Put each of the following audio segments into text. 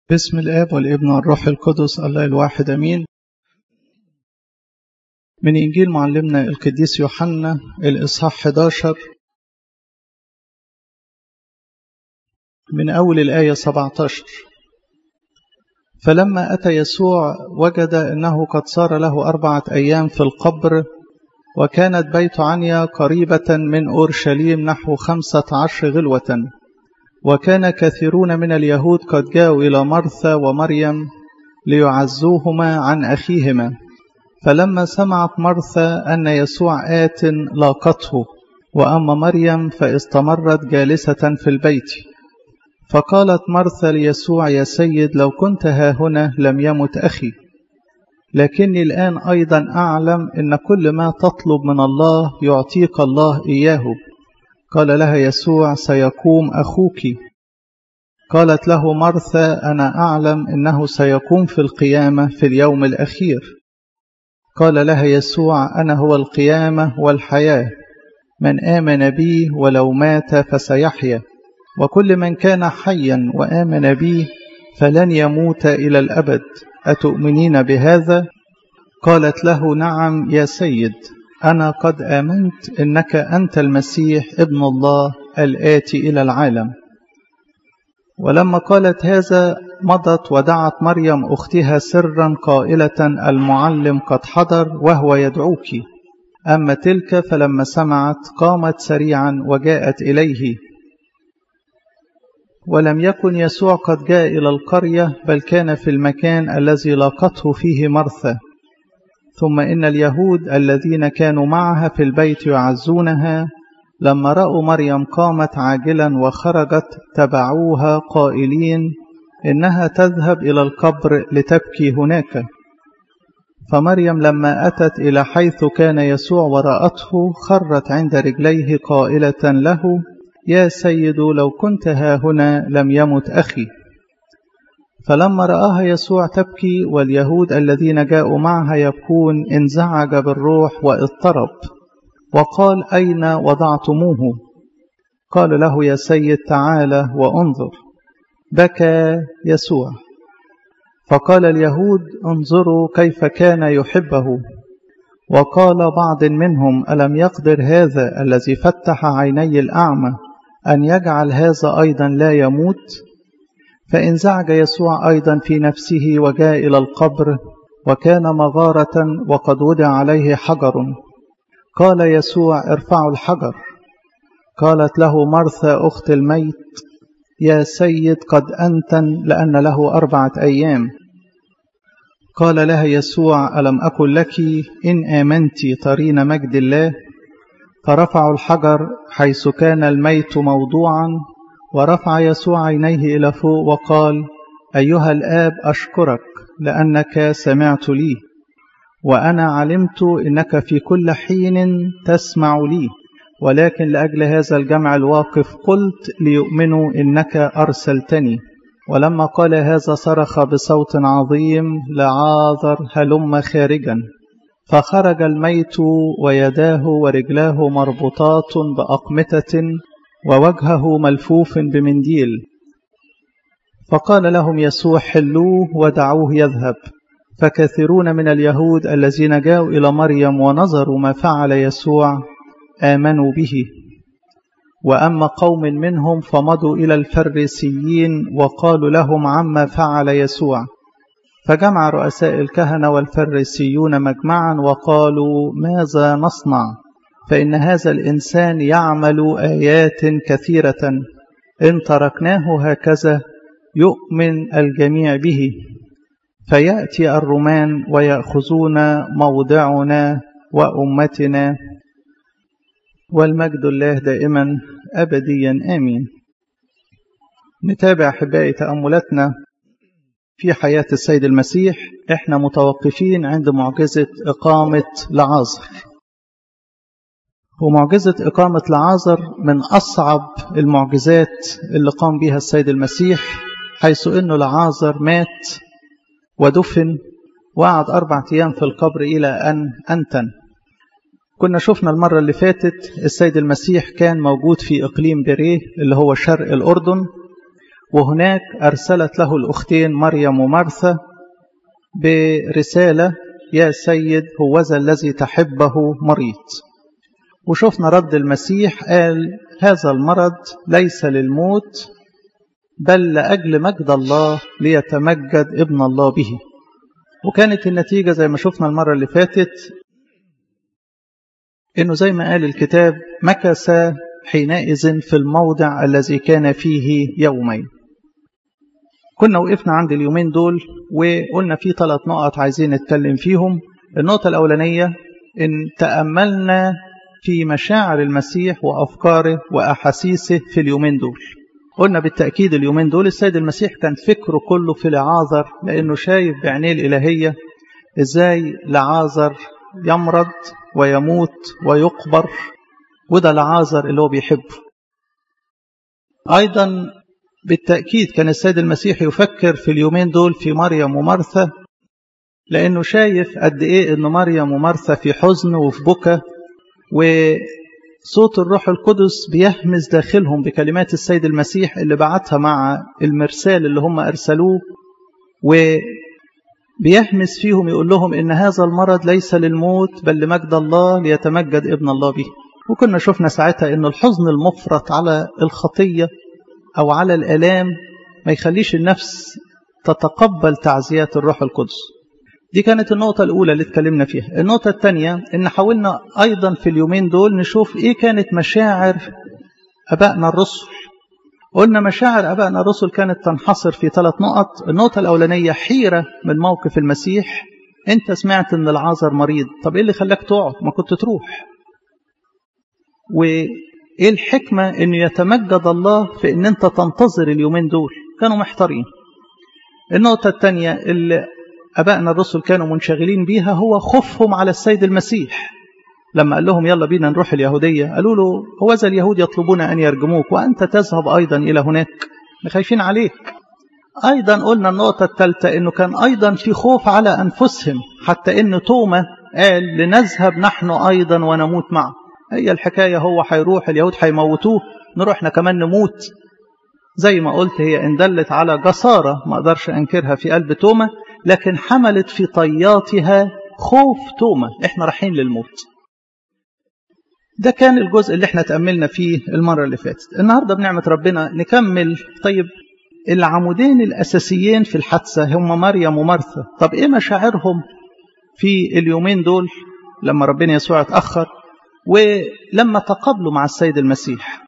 باسم الآب والابن والروح القدس الله الواحد أمين من إنجيل معلمنا القديس يوحنا الإصحاح 11 من أول الآية 17 فلما أتى يسوع وجد أنه قد صار له أربعة أيام في القبر وكانت بيت عنيا قريبة من أورشليم نحو خمسة عشر غلوة وكان كثيرون من اليهود قد جاءوا إلى مرثى ومريم ليعزوهما عن أخيهما فلما سمعت مرثى أن يسوع آت لاقته وأما مريم فاستمرت جالسة في البيت فقالت مرثى ليسوع يا سيد لو كنت ها هنا لم يمت أخي لكني الآن أيضا أعلم إن كل ما تطلب من الله يعطيك الله إياه قال لها يسوع سيقوم أخوك قالت له مرثى أنا أعلم إنه سيقوم في القيامة في اليوم الأخير قال لها يسوع أنا هو القيامة والحياة من آمن بي ولو مات فسيحيا وكل من كان حيا وآمن بي فلن يموت إلى الأبد أتؤمنين بهذا؟ قالت له نعم يا سيد أنا قد آمنت إنك أنت المسيح ابن الله الآتي إلى العالم ولما قالت هذا مضت ودعت مريم أختها سرا قائلة المعلم قد حضر وهو يدعوك أما تلك فلما سمعت قامت سريعا وجاءت إليه ولم يكن يسوع قد جاء إلى القرية بل كان في المكان الذي لاقته فيه مرثى ثم إن اليهود الذين كانوا معها في البيت يعزونها لما رأوا مريم قامت عاجلا وخرجت تبعوها قائلين إنها تذهب إلى القبر لتبكي هناك فمريم لما أتت إلى حيث كان يسوع ورأته خرت عند رجليه قائلة له يا سيد لو كنت ها هنا لم يمت أخي فلما رآها يسوع تبكي واليهود الذين جاءوا معها يبكون انزعج بالروح واضطرب وقال أين وضعتموه قال له يا سيد تعالى وانظر بكى يسوع فقال اليهود انظروا كيف كان يحبه وقال بعض منهم ألم يقدر هذا الذي فتح عيني الأعمى أن يجعل هذا أيضا لا يموت فانزعج يسوع أيضا في نفسه وجاء إلى القبر وكان مغارة وقد وضع عليه حجر قال يسوع ارفعوا الحجر قالت له مرثى أخت الميت يا سيد قد أنتن لأن له أربعة أيام قال لها يسوع ألم أقل لك إن آمنت ترين مجد الله فرفعوا الحجر حيث كان الميت موضوعا ورفع يسوع عينيه إلى فوق وقال أيها الآب أشكرك لأنك سمعت لي وأنا علمت إنك في كل حين تسمع لي ولكن لأجل هذا الجمع الواقف قلت ليؤمنوا إنك أرسلتني ولما قال هذا صرخ بصوت عظيم لعاذر هلم خارجا فخرج الميت ويداه ورجلاه مربوطات بأقمتة ووجهه ملفوف بمنديل فقال لهم يسوع حلوه ودعوه يذهب فكثيرون من اليهود الذين جاءوا إلى مريم ونظروا ما فعل يسوع آمنوا به وأما قوم منهم فمضوا إلى الفريسيين وقالوا لهم عما فعل يسوع فجمع رؤساء الكهنة والفريسيون مجمعا وقالوا ماذا نصنع فإن هذا الإنسان يعمل آيات كثيرة إن تركناه هكذا يؤمن الجميع به فيأتي الرومان ويأخذون موضعنا وأمتنا والمجد الله دائما أبديا آمين نتابع أحبائي تأملاتنا في حياة السيد المسيح احنا متوقفين عند معجزة إقامة لعازر ومعجزة إقامة لعازر من أصعب المعجزات اللي قام بها السيد المسيح حيث أنه لعازر مات ودفن وقعد أربعة أيام في القبر إلى أن أنتن كنا شفنا المرة اللي فاتت السيد المسيح كان موجود في إقليم بريه اللي هو شرق الأردن وهناك أرسلت له الأختين مريم ومرثا برسالة يا سيد هوذا الذي تحبه مريض وشفنا رد المسيح قال هذا المرض ليس للموت بل لأجل مجد الله ليتمجد ابن الله به وكانت النتيجة زي ما شفنا المرة اللي فاتت إنه زي ما قال الكتاب مكث حينئذ في الموضع الذي كان فيه يومين كنا وقفنا عند اليومين دول وقلنا في ثلاث نقط عايزين نتكلم فيهم النقطة الأولانية إن تأملنا في مشاعر المسيح وأفكاره وأحاسيسه في اليومين دول قلنا بالتأكيد اليومين دول السيد المسيح كان فكره كله في لعازر لأنه شايف بعينيه الإلهية إزاي لعازر يمرض ويموت ويقبر وده لعازر اللي هو بيحبه أيضا بالتأكيد كان السيد المسيح يفكر في اليومين دول في مريم ومرثا لأنه شايف قد إيه إن مريم ومرثا في حزن وفي بكى وصوت الروح القدس بيهمس داخلهم بكلمات السيد المسيح اللي بعتها مع المرسال اللي هم أرسلوه وبيهمس فيهم يقول لهم إن هذا المرض ليس للموت بل لمجد الله ليتمجد ابن الله به وكنا شفنا ساعتها إن الحزن المفرط على الخطية أو على الآلام ما يخليش النفس تتقبل تعزيات الروح القدس دي كانت النقطة الأولى اللي اتكلمنا فيها النقطة الثانية إن حاولنا أيضا في اليومين دول نشوف إيه كانت مشاعر أبائنا الرسل قلنا مشاعر أبائنا الرسل كانت تنحصر في ثلاث نقط النقطة الأولانية حيرة من موقف المسيح أنت سمعت إن العازر مريض طب إيه اللي خلاك تقعد ما كنت تروح وإيه الحكمة إنه يتمجد الله في إن أنت تنتظر اليومين دول كانوا محتارين النقطة الثانية اللي أبائنا الرسل كانوا منشغلين بيها هو خوفهم على السيد المسيح لما قال لهم يلا بينا نروح اليهودية قالوا له هو ذا اليهود يطلبون أن يرجموك وأنت تذهب أيضا إلى هناك خايفين عليك أيضا قلنا النقطة الثالثة أنه كان أيضا في خوف على أنفسهم حتى أن توما قال لنذهب نحن أيضا ونموت معه هي الحكاية هو هيروح اليهود هيموتوه نروح احنا كمان نموت زي ما قلت هي ان دلت على جسارة ما اقدرش انكرها في قلب توما لكن حملت في طياتها خوف توما احنا رايحين للموت ده كان الجزء اللي احنا تأملنا فيه المرة اللي فاتت النهاردة بنعمة ربنا نكمل طيب العمودين الأساسيين في الحادثة هم مريم ومرثا طب ايه مشاعرهم في اليومين دول لما ربنا يسوع اتأخر ولما تقابلوا مع السيد المسيح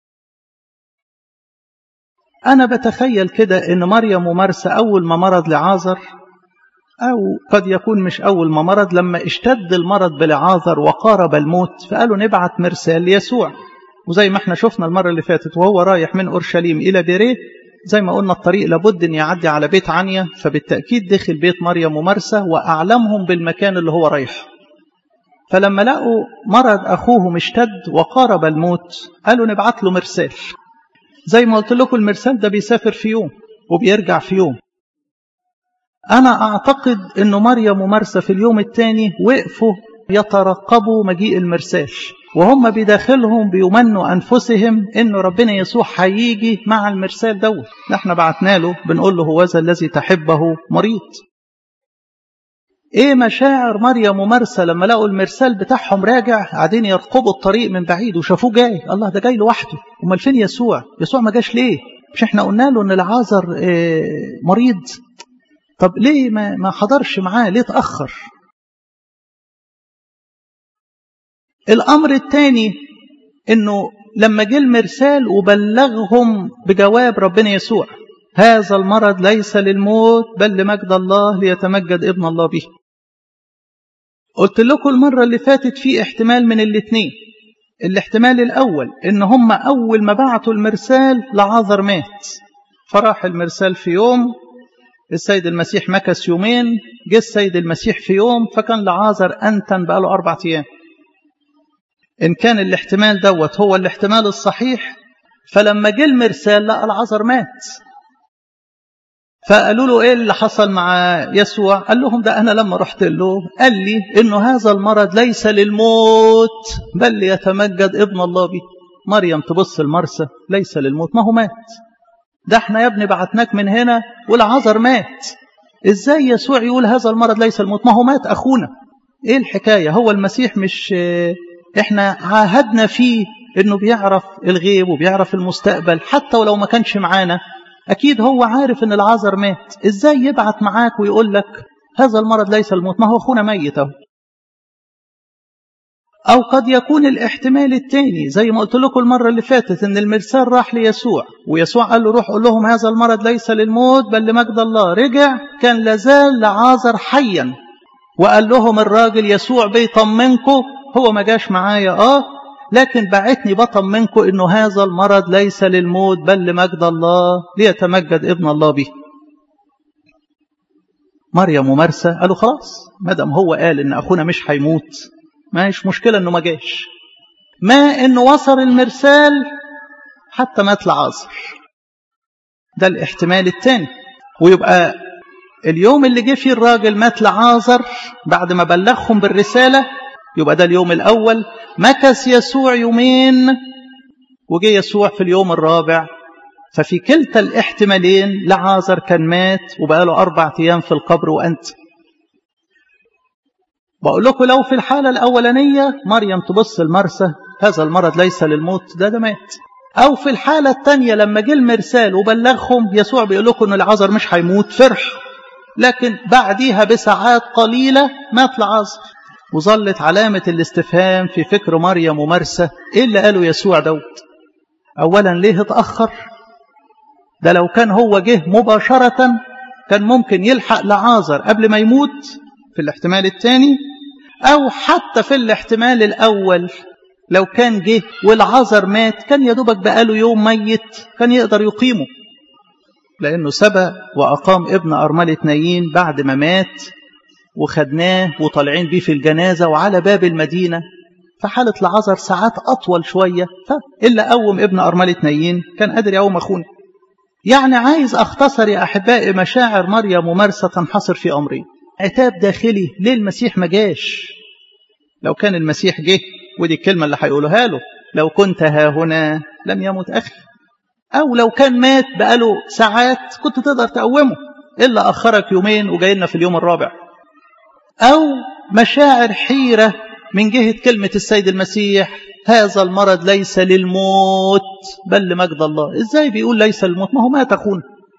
أنا بتخيل كده إن مريم ومرسى أول ما مرض لعازر أو قد يكون مش أول ما مرض لما اشتد المرض بلعازر وقارب الموت فقالوا نبعت مرسال ليسوع وزي ما احنا شفنا المرة اللي فاتت وهو رايح من أورشليم إلى بيريه زي ما قلنا الطريق لابد أن يعدي على بيت عنيا فبالتأكيد دخل بيت مريم ومرسى وأعلمهم بالمكان اللي هو رايحه فلما لقوا مرض أخوهم اشتد وقارب الموت قالوا نبعت له مرسال زي ما قلت لكم المرسال ده بيسافر في يوم وبيرجع في يوم أنا أعتقد أنه مريم ومرسى في اليوم الثاني وقفوا يترقبوا مجيء المرسال وهم بداخلهم بيمنوا أنفسهم أنه ربنا يسوع هيجي مع المرسال دوت احنا بعتنا له بنقول له هو ذا الذي تحبه مريض ايه مشاعر مريم ومرسى لما لقوا المرسال بتاعهم راجع قاعدين يرقبوا الطريق من بعيد وشافوه جاي الله ده جاي لوحده امال فين يسوع يسوع ما جاش ليه مش احنا قلنا له ان العازر اه مريض طب ليه ما ما حضرش معاه ليه اتاخر الامر الثاني انه لما جه المرسال وبلغهم بجواب ربنا يسوع هذا المرض ليس للموت بل لمجد الله ليتمجد ابن الله به قلت لكم المرة اللي فاتت في احتمال من الاثنين الاحتمال الأول إن هم أول ما بعتوا المرسال لعازر مات فراح المرسال في يوم السيد المسيح مكث يومين جه السيد المسيح في يوم فكان لعازر أنتن بقاله أربع أيام إن كان الاحتمال دوت هو الاحتمال الصحيح فلما جه المرسال لقى العازر مات فقالوا له ايه اللي حصل مع يسوع قال لهم ده انا لما رحت له قال لي انه هذا المرض ليس للموت بل ليتمجد ابن الله به مريم تبص لمرسى ليس للموت ما هو مات ده احنا يا ابني بعتناك من هنا والعذر مات ازاي يسوع يقول هذا المرض ليس الموت ما هو مات اخونا ايه الحكايه هو المسيح مش احنا عاهدنا فيه انه بيعرف الغيب وبيعرف المستقبل حتى ولو ما كانش معانا اكيد هو عارف ان العذر مات ازاي يبعت معاك ويقول لك هذا المرض ليس الموت ما هو اخونا ميت اهو أو قد يكون الاحتمال الثاني زي ما قلت لكم المرة اللي فاتت إن المرسال راح ليسوع ويسوع قال له روح قول لهم هذا المرض ليس للموت بل لمجد الله رجع كان لازال لعازر حيا وقال لهم الراجل يسوع بيطمنكم هو ما جاش معايا اه لكن بعتني بطمنكم انه هذا المرض ليس للموت بل لمجد الله ليتمجد ابن الله به مريم ومرسى قالوا خلاص مادام هو قال ان اخونا مش هيموت ماش مشكلة انه ما جاش ما انه وصل المرسال حتى مات لعازر ده الاحتمال الثاني ويبقى اليوم اللي جه فيه الراجل مات لعازر بعد ما بلغهم بالرسالة يبقى ده اليوم الأول مكث يسوع يومين وجه يسوع في اليوم الرابع ففي كلتا الاحتمالين لعازر كان مات وبقى له أربع أيام في القبر وأنت بقول لكم لو في الحالة الأولانية مريم تبص المرسى هذا المرض ليس للموت ده ده مات أو في الحالة الثانية لما جه المرسال وبلغهم يسوع بيقول لكم إن العذر مش هيموت فرح لكن بعديها بساعات قليلة مات العذر وظلت علامة الاستفهام في فكر مريم ومرسى إيه اللي قاله يسوع دوت أولا ليه اتأخر ده لو كان هو جه مباشرة كان ممكن يلحق لعازر قبل ما يموت في الاحتمال الثاني أو حتى في الاحتمال الأول لو كان جه والعذر مات كان يا دوبك بقاله يوم ميت كان يقدر يقيمه لأنه سبق وأقام ابن أرملة نايين بعد ما مات وخدناه وطالعين بيه في الجنازة وعلى باب المدينة فحالة العذر ساعات أطول شوية إلا قوم ابن أرملة نايين كان قادر يقوم أخونا يعني عايز أختصر يا أحبائي مشاعر مريم ومرسى تنحصر في أمرين عتاب داخلي ليه المسيح ما جاش لو كان المسيح جه ودي الكلمة اللي هيقولها له لو كنت ها هنا لم يمت أخي أو لو كان مات بقاله ساعات كنت تقدر تقومه إلا أخرك يومين وجاينا في اليوم الرابع أو مشاعر حيرة من جهة كلمة السيد المسيح هذا المرض ليس للموت بل لمجد الله إزاي بيقول ليس للموت ما هو مات أخونا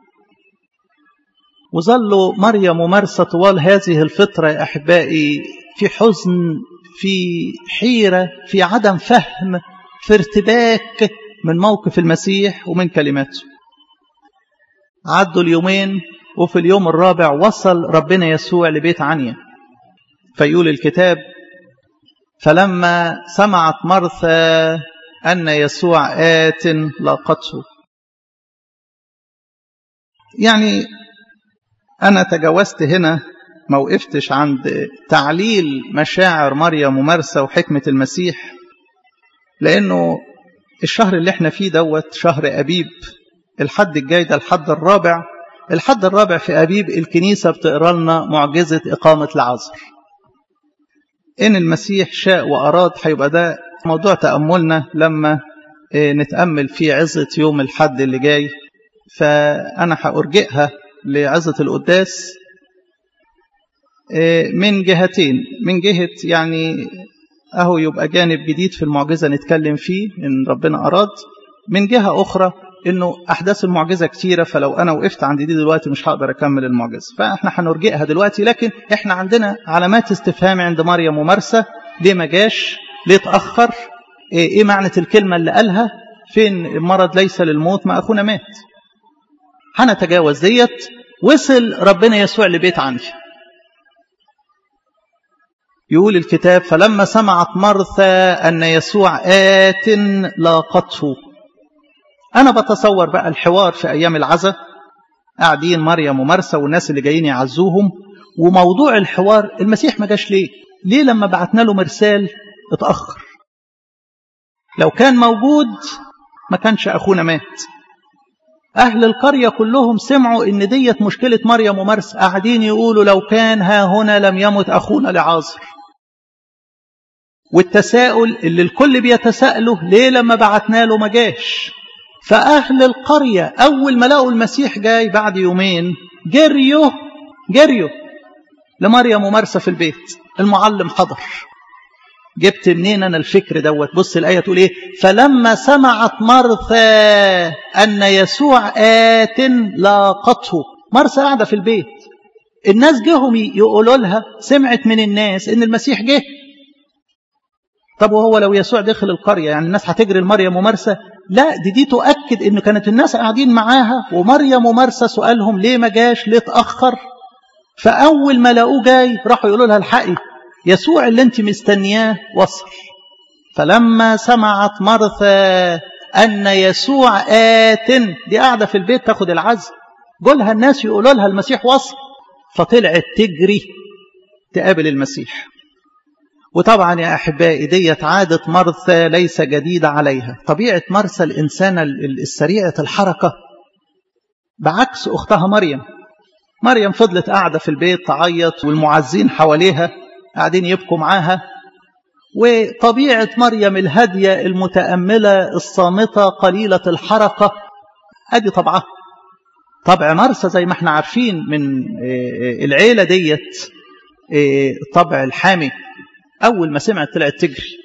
وظلوا مريم ومرسى طوال هذه الفترة يا أحبائي في حزن في حيرة في عدم فهم في ارتباك من موقف المسيح ومن كلماته عدوا اليومين وفي اليوم الرابع وصل ربنا يسوع لبيت عنيا فيقول الكتاب فلما سمعت مرثا أن يسوع آت لاقته يعني أنا تجاوزت هنا ما وقفتش عند تعليل مشاعر مريم ومرسى وحكمة المسيح لأنه الشهر اللي احنا فيه دوت شهر أبيب الحد الجاي ده الحد الرابع الحد الرابع في أبيب الكنيسة بتقرا لنا معجزة إقامة العذر إن المسيح شاء وأراد هيبقى ده موضوع تأملنا لما نتأمل في عزة يوم الحد اللي جاي فأنا هأرجئها لعزة القداس من جهتين من جهة يعني أهو يبقى جانب جديد في المعجزة نتكلم فيه إن ربنا أراد من جهة أخرى إنه أحداث المعجزة كتيرة فلو أنا وقفت عند دي دلوقتي مش هقدر أكمل المعجزة فإحنا هنرجئها دلوقتي لكن إحنا عندنا علامات استفهام عند مريم ومرسى ليه ما جاش ليه اتأخر إيه, إيه معنى الكلمة اللي قالها فين المرض ليس للموت ما أخونا مات هنتجاوز ديت وصل ربنا يسوع لبيت عني يقول الكتاب فلما سمعت مرثا أن يسوع آت لاقته أنا بتصور بقى الحوار في أيام العزاء قاعدين مريم ومرسى والناس اللي جايين يعزوهم وموضوع الحوار المسيح ما جاش ليه ليه لما بعتنا له مرسال اتأخر لو كان موجود ما كانش أخونا مات أهل القرية كلهم سمعوا إن ديت مشكلة مريم ومرسى قاعدين يقولوا لو كان ها هنا لم يمت أخونا لعازر والتساؤل اللي الكل بيتساءله ليه لما بعتنا له ما جاش فأهل القرية أول ما لقوا المسيح جاي بعد يومين جريوا جريوا لمريم ومرسى في البيت المعلم حضر جبت منين أنا الفكر دوت بص الآية تقول إيه فلما سمعت مرثا أن يسوع آت لاقته مرسى قاعدة في البيت الناس جهم يقولوا لها سمعت من الناس ان المسيح جه طب وهو لو يسوع دخل القرية يعني الناس هتجري لمريم ومرسى لا دي دي تؤكد ان كانت الناس قاعدين معاها ومريم ومرسى سؤالهم ليه ما جاش ليه اتأخر فأول ما لقوه جاي راحوا يقولوا لها الحقي يسوع اللي انت مستنياه وصل فلما سمعت مرثا أن يسوع آت دي قاعدة في البيت تاخد العزم جولها الناس يقولوا لها المسيح وصل فطلعت تجري تقابل المسيح وطبعا يا أحبائي ديت عادة مرثى ليس جديدة عليها طبيعة مرثى الإنسانة السريعة الحركة بعكس أختها مريم مريم فضلت قاعدة في البيت تعيط والمعزين حواليها قاعدين يبكوا معاها وطبيعة مريم الهادية المتأملة الصامتة قليلة الحركة أدي طبعها طبع مرسى زي ما احنا عارفين من العيلة ديت الطبع الحامي أول ما سمعت طلعت تجري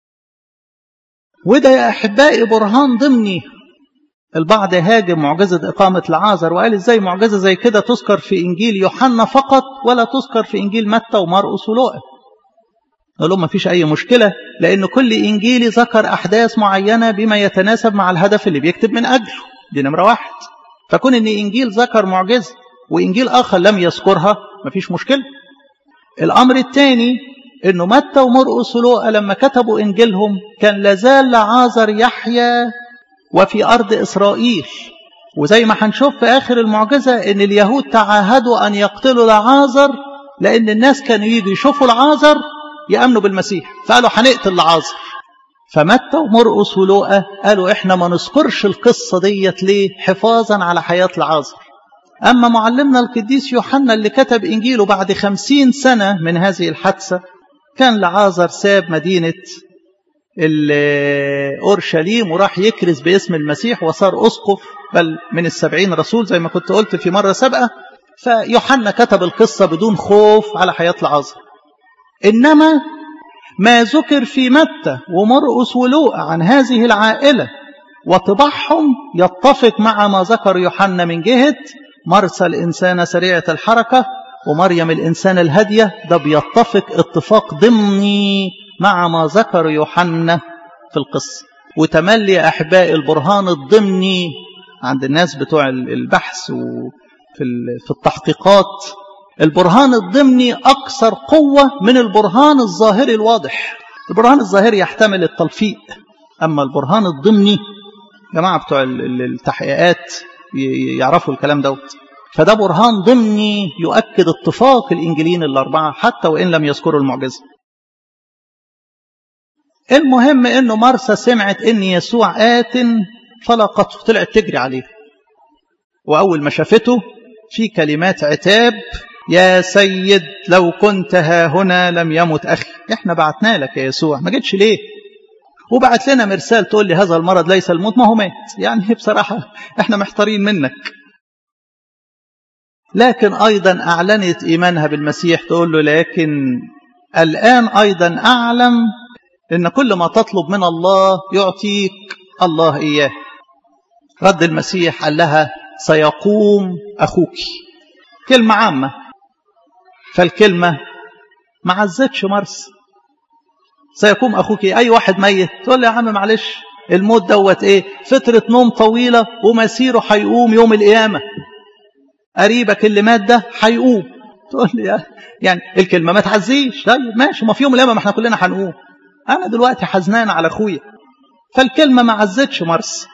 وده يا أحبائي برهان ضمني البعض هاجم معجزة إقامة العازر وقال إزاي معجزة زي كده تذكر في إنجيل يوحنا فقط ولا تذكر في إنجيل متى ومرقس ولوقا قال لهم ما فيش أي مشكلة لأن كل إنجيلي ذكر أحداث معينة بما يتناسب مع الهدف اللي بيكتب من أجله دي نمرة واحد فكون ان انجيل ذكر معجزه وانجيل اخر لم يذكرها مفيش مشكله الامر الثاني انه متى ومرقس ولوقا لما كتبوا انجيلهم كان لازال لعازر يحيى وفي ارض اسرائيل وزي ما هنشوف في اخر المعجزه ان اليهود تعاهدوا ان يقتلوا لعازر لان الناس كانوا يجوا يشوفوا العازر يامنوا بالمسيح فقالوا هنقتل لعازر فمتى ومرقس ولوقا قالوا احنا ما نذكرش القصة ديت ليه حفاظا على حياة العازر أما معلمنا القديس يوحنا اللي كتب إنجيله بعد خمسين سنة من هذه الحادثة كان لعازر ساب مدينة أورشليم وراح يكرز باسم المسيح وصار أسقف بل من السبعين رسول زي ما كنت قلت في مرة سابقة فيوحنا كتب القصة بدون خوف على حياة العازر إنما ما ذكر في متى ومرقس ولوقا عن هذه العائلة وطباعهم يتفق مع ما ذكر يوحنا من جهة مرسى الإنسان سريعة الحركة ومريم الإنسان الهادية ده بيتفق اتفاق ضمني مع ما ذكر يوحنا في القصة وتملي أحباء البرهان الضمني عند الناس بتوع البحث وفي في التحقيقات البرهان الضمني أكثر قوة من البرهان الظاهري الواضح البرهان الظاهري يحتمل التلفيق أما البرهان الضمني جماعة بتوع التحقيقات يعرفوا الكلام دوت فده برهان ضمني يؤكد اتفاق الإنجيلين الأربعة حتى وإن لم يذكروا المعجزة المهم انه مرسى سمعت ان يسوع آت فلقته طلعت تجري عليه واول ما شافته في كلمات عتاب يا سيد لو كنت ها هنا لم يمت اخي احنا بعتنا لك يا يسوع ما جيتش ليه وبعت لنا مرسال تقول لي هذا المرض ليس الموت ما هو مات يعني بصراحة احنا محتارين منك لكن أيضا أعلنت إيمانها بالمسيح تقول له لكن الآن أيضا أعلم إن كل ما تطلب من الله يعطيك الله إياه رد المسيح قال لها سيقوم أخوك كلمة عامة فالكلمة ما عزتش مرس سيقوم أخوك أي واحد ميت تقول لي يا عم معلش الموت دوت إيه فترة نوم طويلة ومسيره هيقوم يوم القيامة قريبك اللي مات ده هيقوم تقول لي يعني الكلمة ما تعزيش طيب ماشي ما في يوم القيامة ما احنا كلنا هنقوم أنا دلوقتي حزنان على أخويا فالكلمة ما عزتش مرس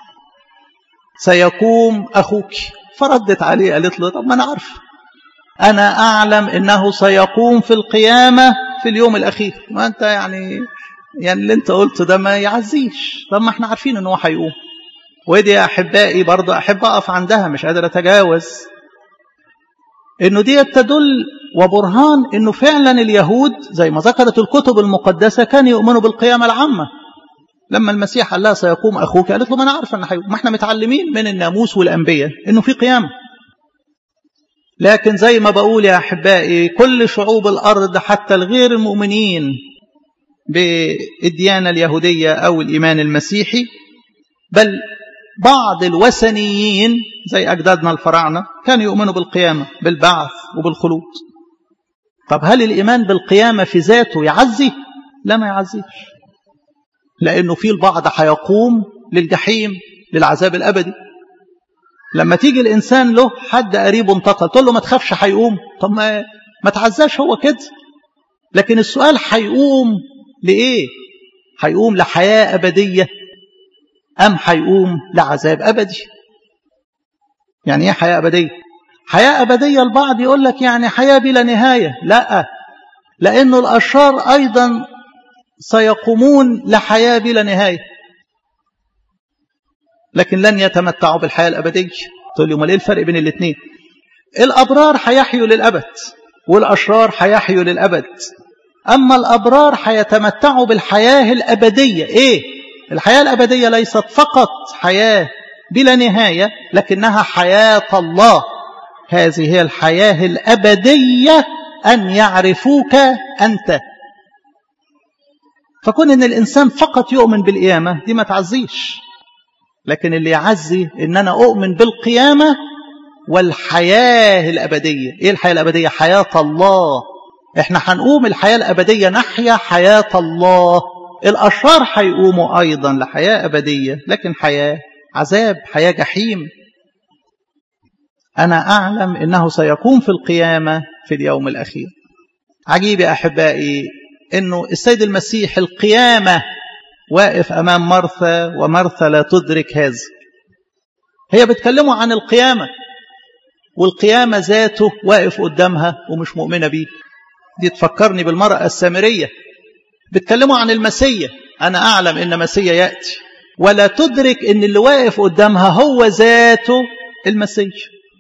سيقوم أخوك فردت عليه قالت له طب ما أنا عارف أنا أعلم إنه سيقوم في القيامة في اليوم الأخير ما أنت يعني يعني اللي أنت قلته ده ما يعزيش طب ما احنا عارفين إنه هيقوم ودي يا أحبائي برضه أحب أقف عندها مش قادر أتجاوز إنه دي تدل وبرهان إنه فعلا اليهود زي ما ذكرت الكتب المقدسة كانوا يؤمنوا بالقيامة العامة لما المسيح قال لها سيقوم أخوك قالت له ما أنا عارفة أن هيقوم ما احنا متعلمين من الناموس والأنبياء أنه في قيامة لكن زي ما بقول يا أحبائي كل شعوب الأرض حتى الغير المؤمنين بالديانة اليهودية أو الإيمان المسيحي بل بعض الوثنيين زي أجدادنا الفراعنة كانوا يؤمنوا بالقيامة بالبعث وبالخلود طب هل الإيمان بالقيامة في ذاته يعزي؟ لا ما يعزيش لأنه في البعض هيقوم للجحيم للعذاب الأبدي لما تيجي الإنسان له حد قريبه انتقل تقول له ما تخافش هيقوم طب ما, ما تعزاش هو كده لكن السؤال هيقوم لإيه هيقوم لحياة أبدية أم هيقوم لعذاب أبدي يعني إيه حياة أبدية حياة أبدية البعض يقول لك يعني حياة بلا نهاية لا لأنه الأشرار أيضا سيقومون لحياة بلا نهاية لكن لن يتمتعوا بالحياة الأبدية تقول لي امال ايه الفرق بين الاثنين الأبرار هيحيوا للأبد والأشرار هيحيوا للأبد أما الأبرار هيتمتعوا بالحياة الأبدية إيه؟ الحياة الأبدية ليست فقط حياة بلا نهاية لكنها حياة الله هذه هي الحياة الأبدية أن يعرفوك أنت فكون أن الإنسان فقط يؤمن بالقيامة دي ما تعزيش لكن اللي يعزي أن أنا أؤمن بالقيامة والحياة الأبدية إيه الحياة الأبدية؟ حياة الله إحنا هنقوم الحياة الأبدية نحيا حياة الله الأشرار هيقوموا أيضا لحياة أبدية لكن حياة عذاب حياة جحيم أنا أعلم أنه سيكون في القيامة في اليوم الأخير عجيب يا أحبائي أنه السيد المسيح القيامة واقف أمام مرثى ومرثى لا تدرك هذا هي بتكلموا عن القيامة والقيامة ذاته واقف قدامها ومش مؤمنة بيه دي تفكرني بالمرأة السامرية بتكلموا عن المسيا أنا أعلم إن مسيا يأتي ولا تدرك إن اللي واقف قدامها هو ذاته المسيا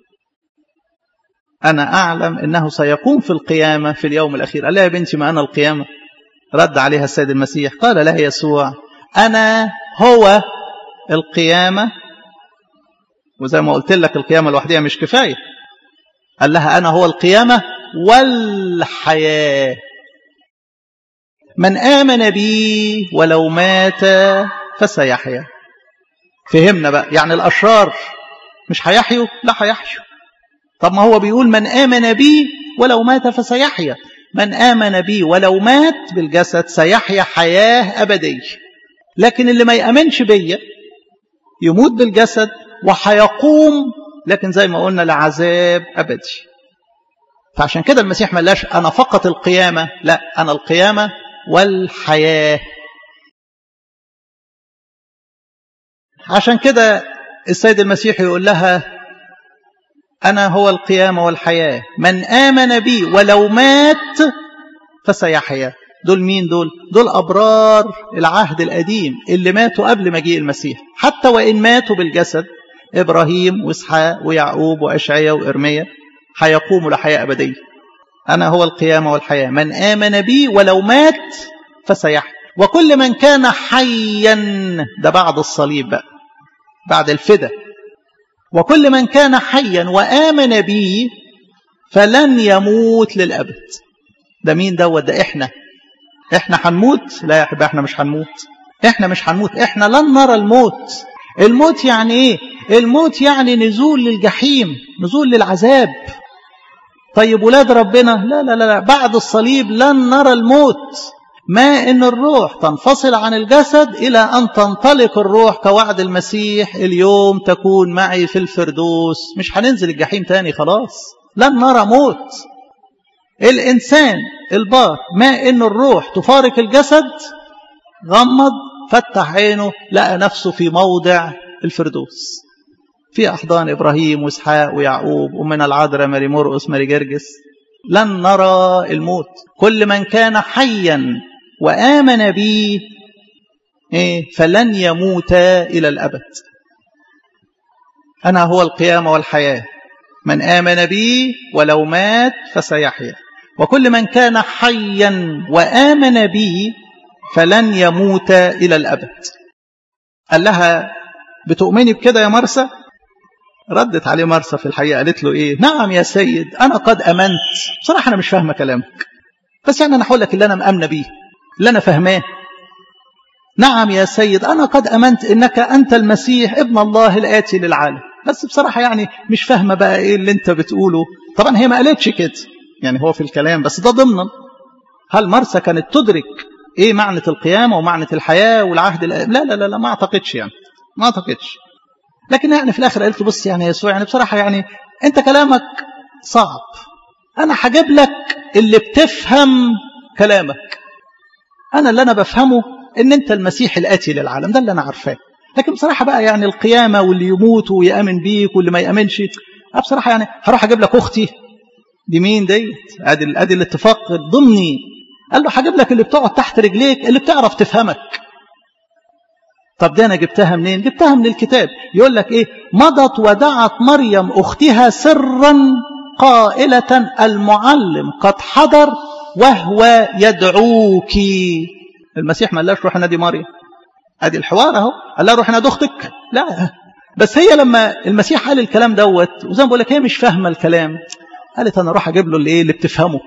أنا أعلم إنه سيقوم في القيامة في اليوم الأخير قال لها يا بنتي ما أنا القيامة رد عليها السيد المسيح قال لها يسوع أنا هو القيامة وزي ما قلت لك القيامة لوحدها مش كفاية قال لها أنا هو القيامة والحياة من آمن بي ولو مات فسيحيا فهمنا بقى يعني الأشرار مش هيحيوا لا هيحيوا طب ما هو بيقول من آمن بي ولو مات فسيحيا من آمن بي ولو مات بالجسد سيحيا حياة أبدية لكن اللي ما يأمنش بيا يموت بالجسد وهيقوم لكن زي ما قلنا لعذاب أبدي فعشان كده المسيح ما قالش أنا فقط القيامة لا أنا القيامة والحياة عشان كده السيد المسيح يقول لها أنا هو القيامة والحياة من آمن بي ولو مات فسيحيا دول مين دول دول أبرار العهد القديم اللي ماتوا قبل مجيء المسيح حتى وإن ماتوا بالجسد إبراهيم وإسحاق ويعقوب وأشعيا وإرميا هيقوموا لحياة أبدية أنا هو القيامة والحياة من آمن بي ولو مات فسيحيا وكل من كان حيا ده بعد الصليب بقى بعد الفدا وكل من كان حيا وآمن بي فلن يموت للأبد ده مين دوت ده إحنا إحنا هنموت لا يا حبيبي إحنا مش هنموت إحنا مش هنموت إحنا لن نرى الموت الموت يعني إيه الموت يعني نزول للجحيم نزول للعذاب طيب ولاد ربنا لا لا لا بعد الصليب لن نرى الموت ما إن الروح تنفصل عن الجسد إلى أن تنطلق الروح كوعد المسيح اليوم تكون معي في الفردوس مش هننزل الجحيم تاني خلاص لن نرى موت الإنسان البار ما إن الروح تفارق الجسد غمض فتح عينه لقى نفسه في موضع الفردوس في أحضان إبراهيم وإسحاق ويعقوب ومن العذراء ماري مرقس ماري جرجس لن نرى الموت كل من كان حيا وآمن بي إيه فلن يموت إلى الأبد أنا هو القيامة والحياة من آمن بي ولو مات فسيحيا وكل من كان حيا وآمن بي فلن يموت إلى الأبد قال لها بتؤمني بكده يا مرسى ردت عليه مرسى في الحقيقة قالت له إيه نعم يا سيد أنا قد أمنت بصراحة أنا مش فاهمة كلامك بس يعني أنا هقول لك اللي أنا مأمنة بيه اللي أنا فاهماه نعم يا سيد أنا قد أمنت إنك أنت المسيح ابن الله الآتي للعالم بس بصراحة يعني مش فاهمة بقى إيه اللي أنت بتقوله طبعا هي ما قالتش كده يعني هو في الكلام بس ده ضمنا هل مرسى كانت تدرك إيه معنى القيامة ومعنى الحياة والعهد الأ... لا لا لا لا ما أعتقدش يعني ما أعتقدش لكن يعني في الآخر قالت له بص يعني يا يسوع يعني بصراحة يعني أنت كلامك صعب أنا هجيب لك اللي بتفهم كلامك أنا اللي أنا بفهمه إن أنت المسيح الآتي للعالم ده اللي أنا عارفاه لكن بصراحة بقى يعني القيامة واللي يموت ويأمن بيك واللي ما يأمنش بصراحة يعني هروح أجيب لك أختي دي مين ديت ادي ادي الاتفاق الضمني قال له هجيب لك اللي بتقعد تحت رجليك اللي بتعرف تفهمك طب ده انا جبتها منين جبتها من الكتاب يقول لك ايه مضت ودعت مريم اختها سرا قائلة المعلم قد حضر وهو يدعوك المسيح ما قالش روح نادي مريم ادي الحوار اهو قال لها روح نادي اختك لا بس هي لما المسيح قال الكلام دوت وزي ما بقول لك هي مش فاهمه الكلام قالت انا اروح اجيب له اللي ايه اللي بتفهمه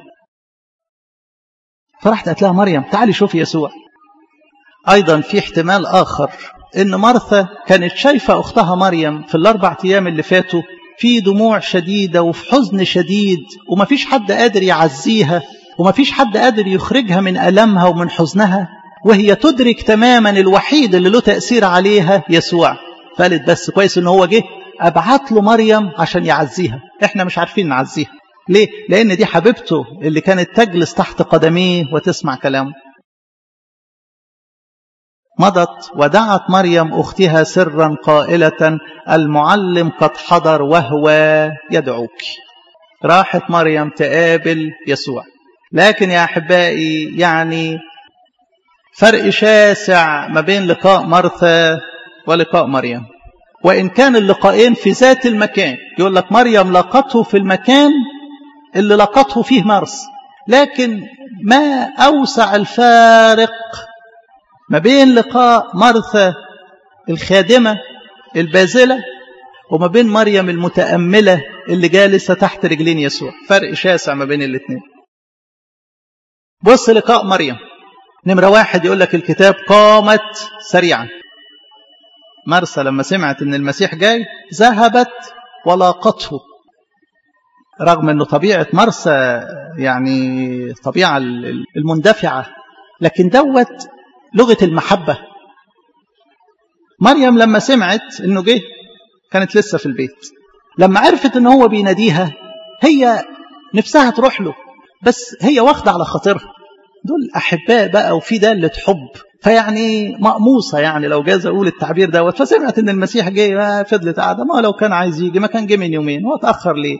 فرحت قالت لها مريم تعالي شوفي يسوع ايضا في احتمال اخر ان مرثا كانت شايفه اختها مريم في الاربع ايام اللي فاتوا في دموع شديده وفي حزن شديد ومفيش حد قادر يعزيها ومفيش حد قادر يخرجها من المها ومن حزنها وهي تدرك تماما الوحيد اللي له تاثير عليها يسوع فقالت بس كويس ان هو جه ابعت له مريم عشان يعزيها احنا مش عارفين نعزيها ليه لان دي حبيبته اللي كانت تجلس تحت قدميه وتسمع كلامه مضت ودعت مريم اختها سرا قائله المعلم قد حضر وهو يدعوك راحت مريم تقابل يسوع لكن يا احبائي يعني فرق شاسع ما بين لقاء مرثا ولقاء مريم وإن كان اللقاءين في ذات المكان يقول لك مريم لقته في المكان اللي لقته فيه مرس لكن ما أوسع الفارق ما بين لقاء مرثا الخادمة البازلة وما بين مريم المتأملة اللي جالسة تحت رجلين يسوع فرق شاسع ما بين الاثنين بص لقاء مريم نمرة واحد يقول لك الكتاب قامت سريعا مرسى لما سمعت ان المسيح جاي ذهبت ولاقته رغم انه طبيعه مرسى يعني طبيعه المندفعه لكن دوت لغه المحبه مريم لما سمعت انه جه كانت لسه في البيت لما عرفت ان هو بيناديها هي نفسها تروح له بس هي واخده على خاطرها دول احباء بقى وفي داله حب فيعني مقموصه يعني لو جاز اقول التعبير دوت فسمعت ان المسيح جه فضلت قاعده ما لو كان عايز يجي ما كان جه من يومين هو اتاخر ليه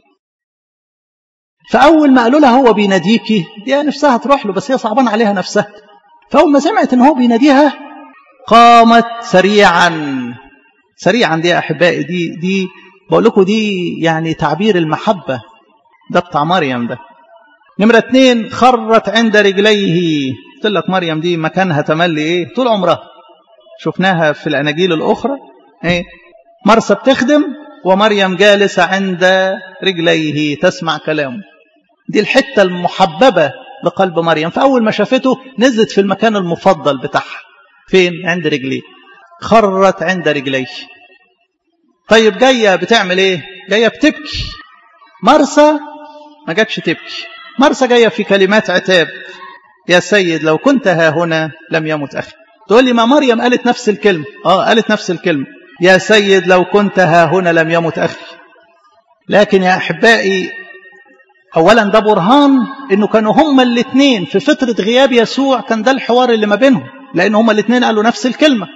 فاول ما قالوا لها هو بيناديكي دي نفسها تروح له بس هي صعبان عليها نفسها فاول ما سمعت ان هو بيناديها قامت سريعا سريعا دي يا احبائي دي دي بقول لكم دي يعني تعبير المحبه ده بتاع مريم ده نمرة اتنين خرت عند رجليه قلت لك مريم دي مكانها تملي ايه طول عمرها شفناها في الاناجيل الاخرى ايه مرسى بتخدم ومريم جالسة عند رجليه تسمع كلامه دي الحتة المحببة لقلب مريم فأول ما شافته نزلت في المكان المفضل بتاعها فين عند رجليه خرت عند رجليه طيب جاية بتعمل ايه جاية بتبكي مرسى ما جاتش تبكي مرسى جاية في كلمات عتاب يا سيد لو كنت ها هنا لم يمت أخي تقول لي ما مريم قالت نفس الكلمة آه قالت نفس الكلمة يا سيد لو كنت ها هنا لم يمت أخي لكن يا أحبائي أولا ده برهان إنه كانوا هما الاثنين في فترة غياب يسوع كان ده الحوار اللي ما بينهم لأن هما الاثنين قالوا نفس الكلمة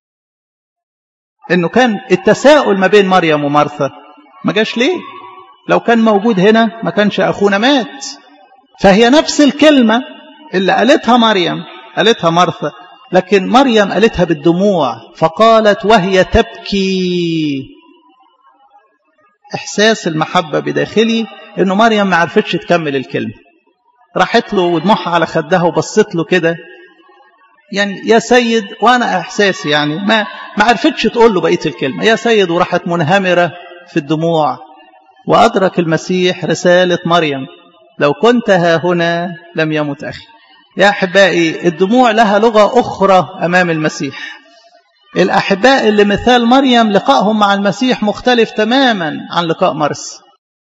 إنه كان التساؤل ما بين مريم ومرثا ما جاش ليه لو كان موجود هنا ما كانش أخونا مات فهي نفس الكلمة اللي قالتها مريم قالتها مرثا لكن مريم قالتها بالدموع فقالت وهي تبكي إحساس المحبة بداخلي إنه مريم ما عرفتش تكمل الكلمة راحت له ودموعها على خدها وبصت له كده يعني يا سيد وانا احساسي يعني ما ما عرفتش تقول له بقيه الكلمه يا سيد وراحت منهمره في الدموع وادرك المسيح رساله مريم لو كنت ها هنا لم يمت اخي يا احبائي الدموع لها لغه اخرى امام المسيح الاحباء اللي مثال مريم لقائهم مع المسيح مختلف تماما عن لقاء مرسى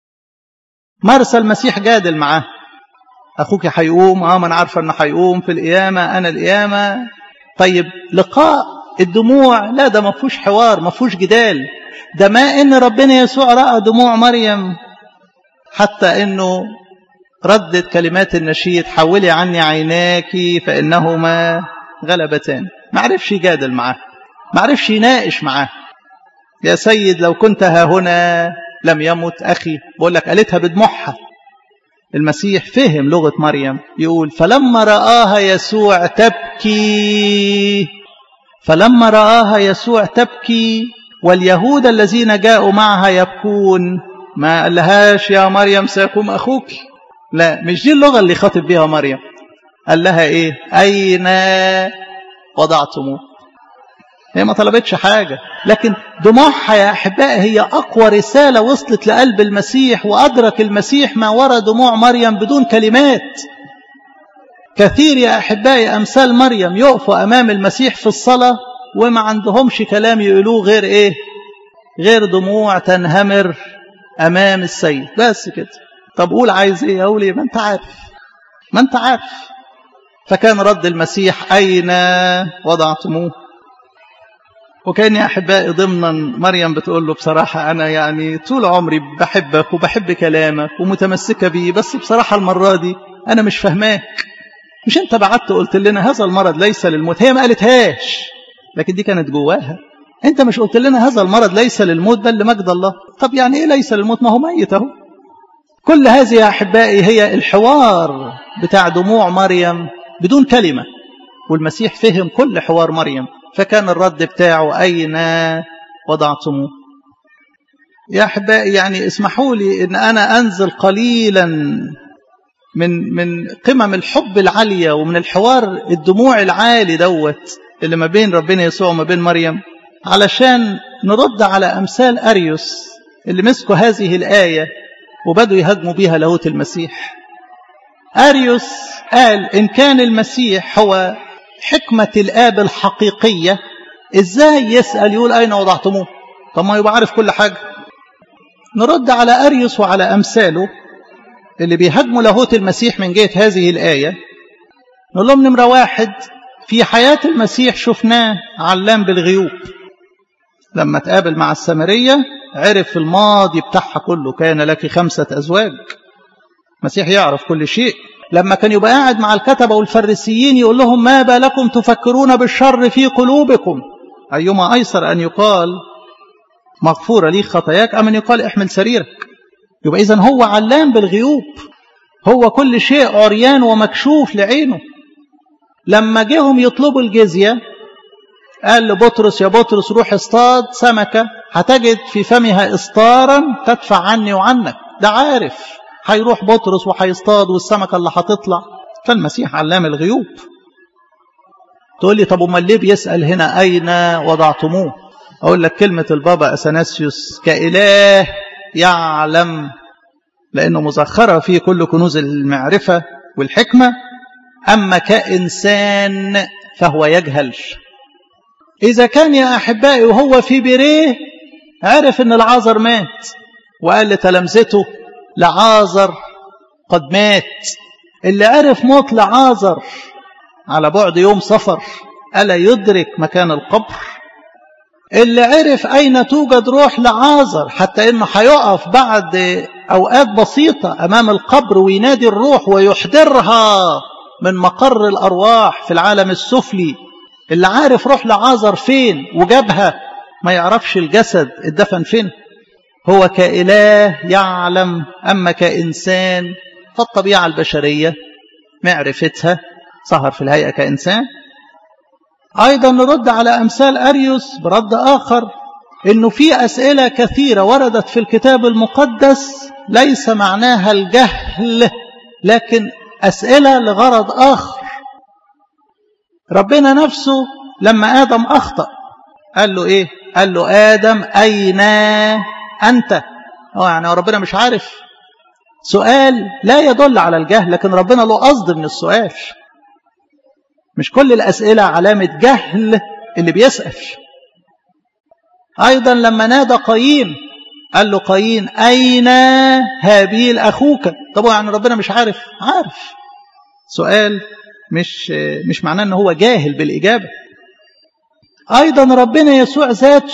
مرسى المسيح جادل معاه اخوك هيقوم اه ما انا عارفه انه هيقوم في القيامه انا القيامه طيب لقاء الدموع لا ده ما فيهوش حوار ما فيهوش جدال ده ما ان ربنا يسوع راى دموع مريم حتى انه ردت كلمات النشيد حولي عني عيناك فانهما غلبتان ما عرفش يجادل معاه ما عرفش يناقش معاه يا سيد لو كنت ها هنا لم يمت اخي بقول لك قالتها بدموعها المسيح فهم لغة مريم يقول فلما رآها يسوع تبكي فلما رآها يسوع تبكي واليهود الذين جاءوا معها يبكون ما قالهاش يا مريم سيقوم أخوك لا مش دي اللغة اللي خاطب بها مريم قال لها إيه أين وضعتموه هي ما طلبتش حاجة لكن دموعها يا أحبائي هي أقوى رسالة وصلت لقلب المسيح وأدرك المسيح ما وراء دموع مريم بدون كلمات كثير يا أحبائي أمثال مريم يقفوا أمام المسيح في الصلاة وما عندهمش كلام يقولوه غير إيه غير دموع تنهمر أمام السيد بس كده طب قول عايز إيه أقول إيه ما أنت عارف ما أنت عارف فكان رد المسيح أين وضعتموه وكان يا أحبائي ضمنا مريم بتقول له بصراحة أنا يعني طول عمري بحبك وبحب كلامك ومتمسكة بيه بس بصراحة المرة دي أنا مش فهماك مش أنت بعدت قلت لنا هذا المرض ليس للموت هي ما قالتهاش لكن دي كانت جواها أنت مش قلت لنا هذا المرض ليس للموت بل لمجد الله طب يعني إيه ليس للموت ما هو ميت أهو كل هذه يا أحبائي هي الحوار بتاع دموع مريم بدون كلمة والمسيح فهم كل حوار مريم فكان الرد بتاعه أين وضعتموه يا أحبائي يعني اسمحوا لي أن أنا أنزل قليلا من من قمم الحب العالية ومن الحوار الدموع العالي دوت اللي ما بين ربنا يسوع وما بين مريم علشان نرد على أمثال أريوس اللي مسكوا هذه الآية وبدوا يهاجموا بيها لاهوت المسيح أريوس قال إن كان المسيح هو حكمة الآب الحقيقية إزاي يسأل يقول أين وضعتموه طب ما يبقى عارف كل حاجة نرد على أريوس وعلى أمثاله اللي بيهاجموا لاهوت المسيح من جهة هذه الآية نقول لهم نمرة واحد في حياة المسيح شفناه علام بالغيوب لما تقابل مع السامرية عرف الماضي بتاعها كله كان لك خمسة أزواج المسيح يعرف كل شيء لما كان يبقى قاعد مع الكتبة والفريسيين يقول لهم ما بالكم تفكرون بالشر في قلوبكم أيما أيسر أن يقال مغفورة لي خطاياك أم أن يقال احمل سريرك يبقى إذن هو علام بالغيوب هو كل شيء عريان ومكشوف لعينه لما جيهم يطلبوا الجزية قال لبطرس يا بطرس روح اصطاد سمكة هتجد في فمها إسطارا تدفع عني وعنك ده عارف هيروح بطرس وهيصطاد والسمكة اللي هتطلع فالمسيح علام الغيوب تقول لي طب امال ليه بيسأل هنا أين وضعتموه أقول لك كلمة البابا أثناسيوس كإله يعلم لأنه مزخرة فيه كل كنوز المعرفة والحكمة أما كإنسان فهو يجهل إذا كان يا أحبائي وهو في بيريه عرف أن العازر مات وقال لتلامذته لعازر قد مات اللي عرف موت لعازر على بعد يوم سفر ألا يدرك مكان القبر اللي عرف أين توجد روح لعازر حتى إنه هيقف بعد أوقات بسيطة أمام القبر وينادي الروح ويحضرها من مقر الأرواح في العالم السفلي اللي عارف روح لعازر فين وجابها ما يعرفش الجسد اتدفن فين هو كإله يعلم أما كإنسان فالطبيعة البشرية معرفتها ظهر في الهيئة كإنسان أيضا نرد على أمثال أريوس برد آخر إنه في أسئلة كثيرة وردت في الكتاب المقدس ليس معناها الجهل لكن أسئلة لغرض آخر ربنا نفسه لما آدم أخطأ قال له إيه قال له آدم أين أنت هو يعني ربنا مش عارف سؤال لا يدل على الجهل لكن ربنا له قصد من السؤال مش كل الأسئلة علامة جهل اللي بيسأل أيضا لما نادى قايين قال له قايين أين هابيل أخوك طب يعني ربنا مش عارف عارف سؤال مش مش معناه ان هو جاهل بالإجابة أيضا ربنا يسوع ذاته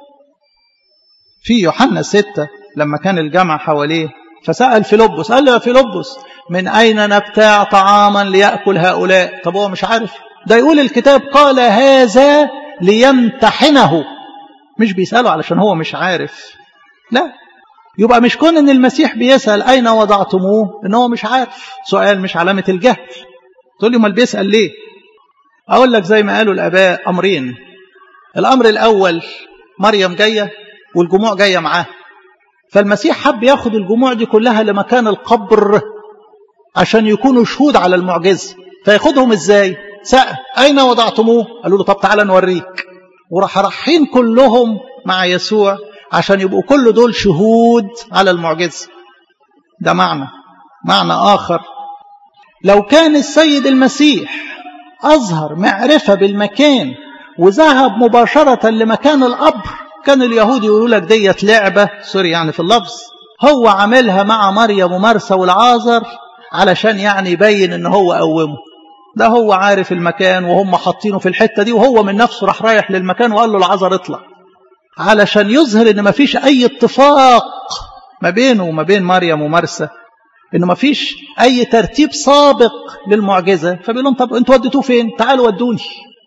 في يوحنا ستة لما كان الجمع حواليه فسأل فيلبس قال له يا فيلبس من أين نبتاع طعاما ليأكل هؤلاء طب هو مش عارف ده يقول الكتاب قال هذا ليمتحنه مش بيسأله علشان هو مش عارف لا يبقى مش كون ان المسيح بيسأل أين وضعتموه ان هو مش عارف سؤال مش علامة الجهل تقول لي امال بيسأل ليه أقول لك زي ما قالوا الآباء أمرين الأمر الأول مريم جاية والجموع جاية معاه فالمسيح حب ياخد الجموع دي كلها لمكان القبر عشان يكونوا شهود على المعجزة فياخدهم ازاي سأل أين وضعتموه قالوا له طب تعالى نوريك وراح رايحين كلهم مع يسوع عشان يبقوا كل دول شهود على المعجزة ده معنى معنى آخر لو كان السيد المسيح أظهر معرفة بالمكان وذهب مباشرة لمكان القبر كان اليهود يقولوا لك ديت لعبة سوري يعني في اللفظ هو عاملها مع مريم ومرسى والعازر علشان يعني يبين ان هو قومه ده هو عارف المكان وهم حاطينه في الحتة دي وهو من نفسه راح رايح للمكان وقال له العذر اطلع علشان يظهر ان مفيش اي اتفاق ما بينه وما بين مريم ومرسى انه مفيش اي ترتيب سابق للمعجزة فبيقول لهم طب انتوا وديتوه فين تعالوا ودوني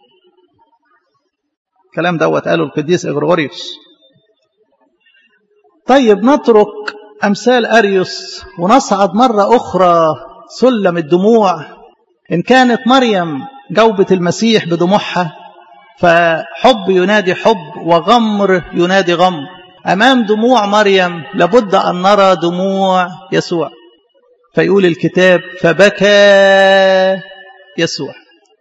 الكلام دوت قاله القديس إغريغوريوس طيب نترك أمثال أريوس ونصعد مرة أخرى سلم الدموع إن كانت مريم جوبة المسيح بدموعها فحب ينادي حب وغمر ينادي غمر أمام دموع مريم لابد أن نرى دموع يسوع فيقول الكتاب فبكى يسوع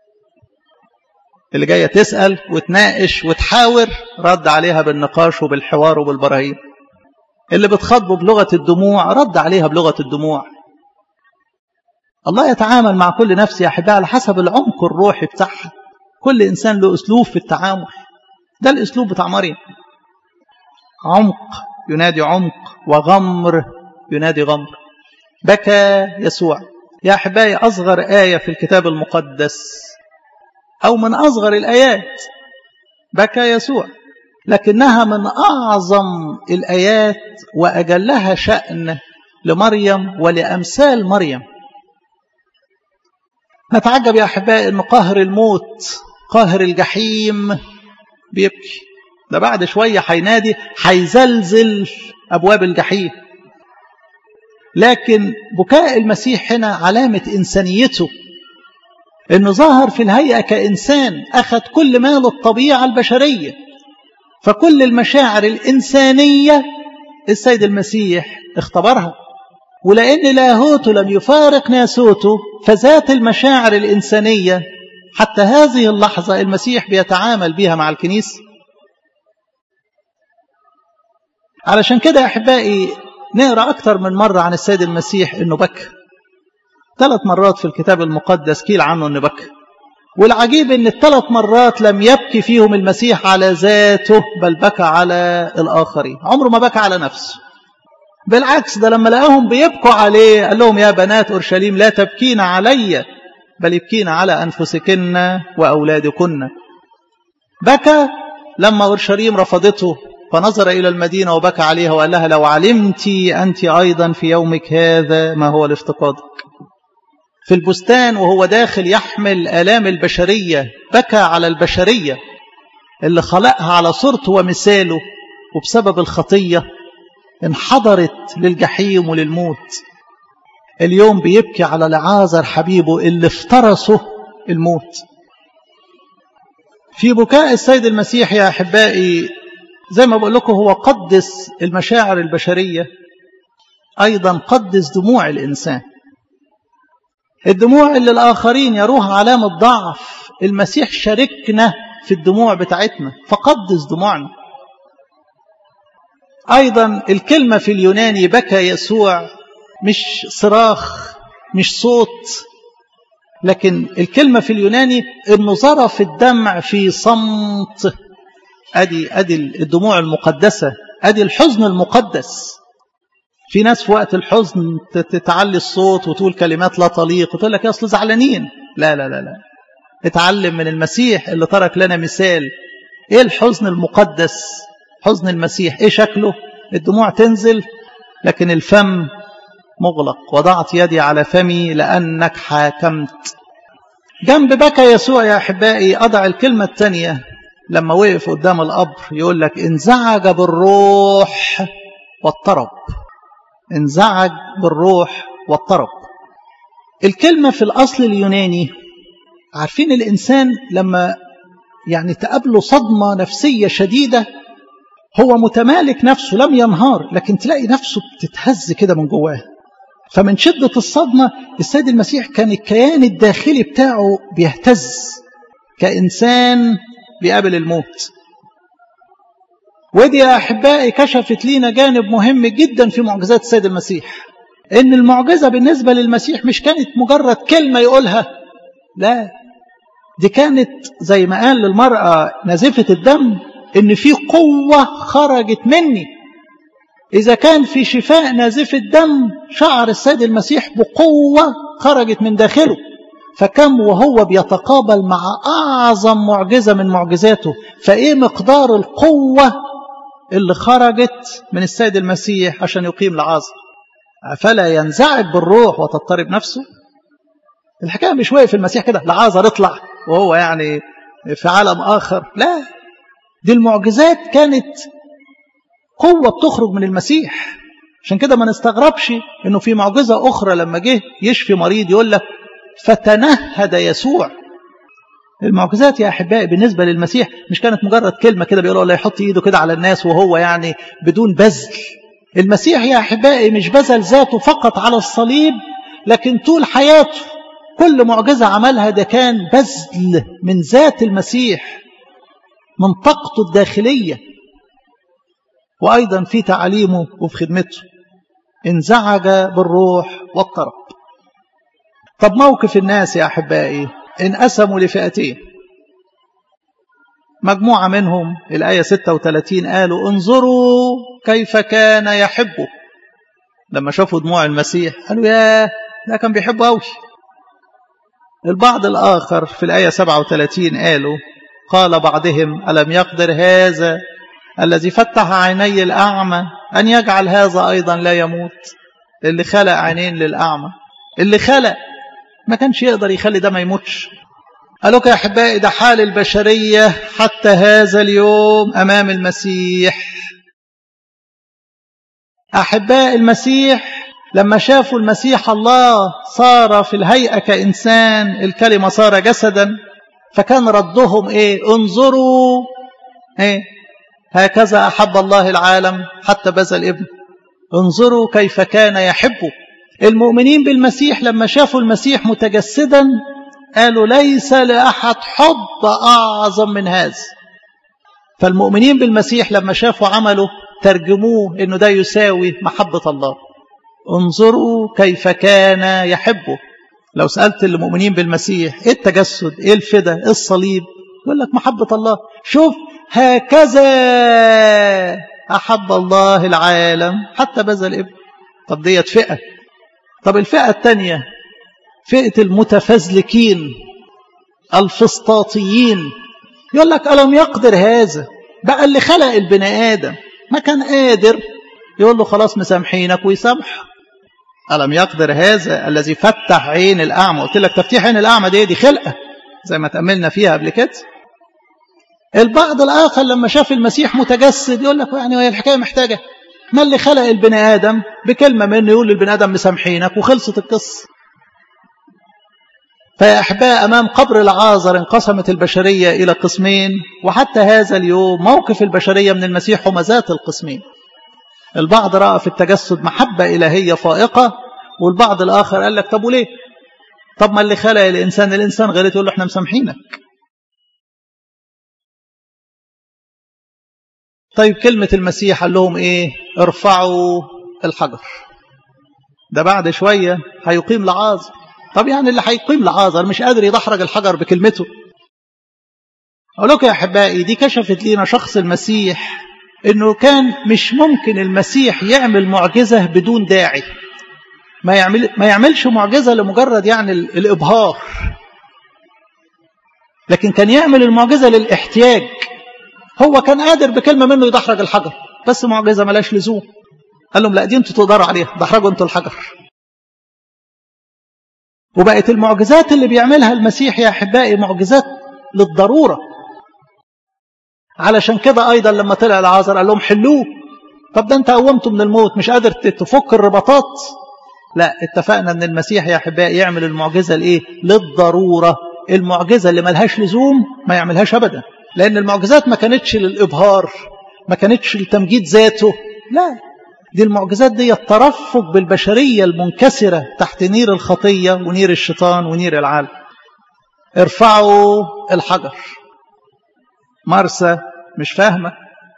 اللي جاية تسأل وتناقش وتحاور رد عليها بالنقاش وبالحوار وبالبراهين اللي بتخاطبه بلغة الدموع رد عليها بلغة الدموع الله يتعامل مع كل نفس يا أحبائي على حسب العمق الروحي بتاعها كل إنسان له أسلوب في التعامل ده الأسلوب بتاع مريم عمق ينادي عمق وغمر ينادي غمر بكى يسوع يا أحبائي أصغر آية في الكتاب المقدس أو من أصغر الآيات بكى يسوع لكنها من أعظم الآيات وأجلها شأن لمريم ولأمثال مريم نتعجب يا أحبائي أن قهر الموت قهر الجحيم بيبكي ده بعد شوية هينادي هيزلزل أبواب الجحيم لكن بكاء المسيح هنا علامة إنسانيته انه ظهر في الهيئة كإنسان أخذ كل ما للطبيعة البشرية فكل المشاعر الإنسانية السيد المسيح اختبرها ولأن لاهوته لم يفارق ناسوته فذات المشاعر الإنسانية حتى هذه اللحظة المسيح بيتعامل بها مع الكنيسة علشان كده يا أحبائي نقرأ أكثر من مرة عن السيد المسيح أنه بكى ثلاث مرات في الكتاب المقدس قيل عنه أنه بكى والعجيب أن الثلاث مرات لم يبكي فيهم المسيح على ذاته بل بكى على الآخرين عمره ما بكى على نفسه بالعكس ده لما لقاهم بيبكوا عليه قال لهم يا بنات أورشليم لا تبكين علي بل يبكين على أنفسكن وأولادكن بكى لما أورشليم رفضته فنظر إلى المدينة وبكى عليها وقال لها لو علمت أنت أيضا في يومك هذا ما هو لافتقادك في البستان وهو داخل يحمل آلام البشرية بكى على البشرية اللي خلقها على صورته ومثاله وبسبب الخطية انحضرت للجحيم وللموت اليوم بيبكي على لعازر حبيبه اللي افترسه الموت في بكاء السيد المسيح يا أحبائي زي ما بقول لكم هو قدس المشاعر البشرية أيضا قدس دموع الإنسان الدموع اللي الآخرين يروها علامة ضعف المسيح شاركنا في الدموع بتاعتنا فقدس دموعنا أيضا الكلمة في اليوناني بكى يسوع مش صراخ مش صوت لكن الكلمة في اليوناني انه ظرف الدمع في صمت ادي ادي الدموع المقدسة ادي الحزن المقدس في ناس في وقت الحزن تتعلي الصوت وتقول كلمات لا تليق وتقول لك يا اصل زعلانين لا لا لا لا اتعلم من المسيح اللي ترك لنا مثال ايه الحزن المقدس حزن المسيح ايه شكله الدموع تنزل لكن الفم مغلق وضعت يدي على فمي لأنك حاكمت جنب بكى يسوع يا أحبائي أضع الكلمة الثانية لما وقف قدام القبر يقول لك انزعج بالروح واضطرب انزعج بالروح واضطرب الكلمة في الأصل اليوناني عارفين الإنسان لما يعني تقابله صدمة نفسية شديدة هو متمالك نفسه لم ينهار لكن تلاقي نفسه بتتهز كده من جواه فمن شدة الصدمة السيد المسيح كان الكيان الداخلي بتاعه بيهتز كإنسان بيقابل الموت ودي يا أحبائي كشفت لينا جانب مهم جدا في معجزات السيد المسيح إن المعجزة بالنسبة للمسيح مش كانت مجرد كلمة يقولها لا دي كانت زي ما قال للمرأة نازفة الدم إن في قوة خرجت مني إذا كان في شفاء نازف الدم شعر السيد المسيح بقوة خرجت من داخله فكم وهو بيتقابل مع أعظم معجزة من معجزاته فإيه مقدار القوة اللي خرجت من السيد المسيح عشان يقيم لعازر فلا ينزعج بالروح وتضطرب نفسه الحكاية مش واقف المسيح كده لعازر اطلع وهو يعني في عالم آخر لا دي المعجزات كانت قوة بتخرج من المسيح عشان كده ما نستغربش انه في معجزة اخرى لما جه يشفي مريض يقول لك فتنهد يسوع المعجزات يا احبائي بالنسبة للمسيح مش كانت مجرد كلمة كده بيقول الله يحط ايده كده على الناس وهو يعني بدون بذل المسيح يا احبائي مش بذل ذاته فقط على الصليب لكن طول حياته كل معجزة عملها ده كان بذل من ذات المسيح من طاقته الداخليه وأيضا في تعليمه وفي خدمته انزعج بالروح واضطرب طب موقف الناس يا أحبائي انقسموا لفئتين مجموعة منهم الآية 36 قالوا انظروا كيف كان يحبه لما شافوا دموع المسيح قالوا يا ده كان بيحبه قوي البعض الآخر في الآية 37 قالوا قال بعضهم ألم يقدر هذا الذي فتح عيني الأعمى أن يجعل هذا أيضا لا يموت اللي خلق عينين للأعمى اللي خلق ما كانش يقدر يخلي ده ما يموتش قالوا يا أحبائي ده حال البشرية حتى هذا اليوم أمام المسيح أحباء المسيح لما شافوا المسيح الله صار في الهيئة كإنسان الكلمة صار جسدا فكان ردهم إيه انظروا إيه هكذا أحب الله العالم حتى بذل ابنه انظروا كيف كان يحبه المؤمنين بالمسيح لما شافوا المسيح متجسدا قالوا ليس لأحد حب أعظم من هذا فالمؤمنين بالمسيح لما شافوا عمله ترجموه انه ده يساوي محبة الله انظروا كيف كان يحبه لو سألت المؤمنين بالمسيح ايه التجسد ايه الفدا ايه الصليب يقول لك محبة الله شوف هكذا أحب الله العالم حتى بذل ابن طب ديت فئة طب الفئة الثانية فئة المتفزلكين الفسطاطيين يقول لك ألم يقدر هذا بقى اللي خلق البني آدم ما كان قادر يقول له خلاص مسامحينك ويسامح ألم يقدر هذا الذي فتح عين الأعمى قلت لك تفتيح عين الأعمى دي دي خلقة زي ما تأملنا فيها قبل كده البعض الآخر لما شاف المسيح متجسد يقول لك يعني هي الحكاية محتاجة ما اللي خلق البني آدم بكلمة منه يقول للبني آدم مسامحينك وخلصت القصة فيا أحباء أمام قبر العازر انقسمت البشرية إلى قسمين وحتى هذا اليوم موقف البشرية من المسيح هما ذات القسمين البعض رأى في التجسد محبة إلهية فائقة والبعض الآخر قال لك طب وليه طب ما اللي خلق الإنسان الإنسان غير يقول له احنا مسامحينك طيب كلمة المسيح قال لهم ايه ارفعوا الحجر ده بعد شوية هيقيم لعازر طب يعني اللي هيقيم لعازر مش قادر يدحرج الحجر بكلمته أقول لكم يا أحبائي دي كشفت لينا شخص المسيح إنه كان مش ممكن المسيح يعمل معجزة بدون داعي ما يعمل ما يعملش معجزة لمجرد يعني الإبهار لكن كان يعمل المعجزة للاحتياج هو كان قادر بكلمة منه يدحرج الحجر بس معجزة ملاش لزوم قال لهم لا دي انتوا تقدروا عليها دحرجوا انتوا الحجر وبقت المعجزات اللي بيعملها المسيح يا أحبائي معجزات للضرورة علشان كده أيضا لما طلع العازر قال لهم حلوه طب ده انت قومته من الموت مش قادر تفك الرباطات لا اتفقنا ان المسيح يا أحبائي يعمل المعجزة الايه للضرورة المعجزة اللي ملهاش لزوم ما يعملهاش أبدا لأن المعجزات ما كانتش للإبهار ما كانتش لتمجيد ذاته لا دي المعجزات دي الترفق بالبشرية المنكسرة تحت نير الخطية ونير الشيطان ونير العالم ارفعوا الحجر مرسى مش فاهمة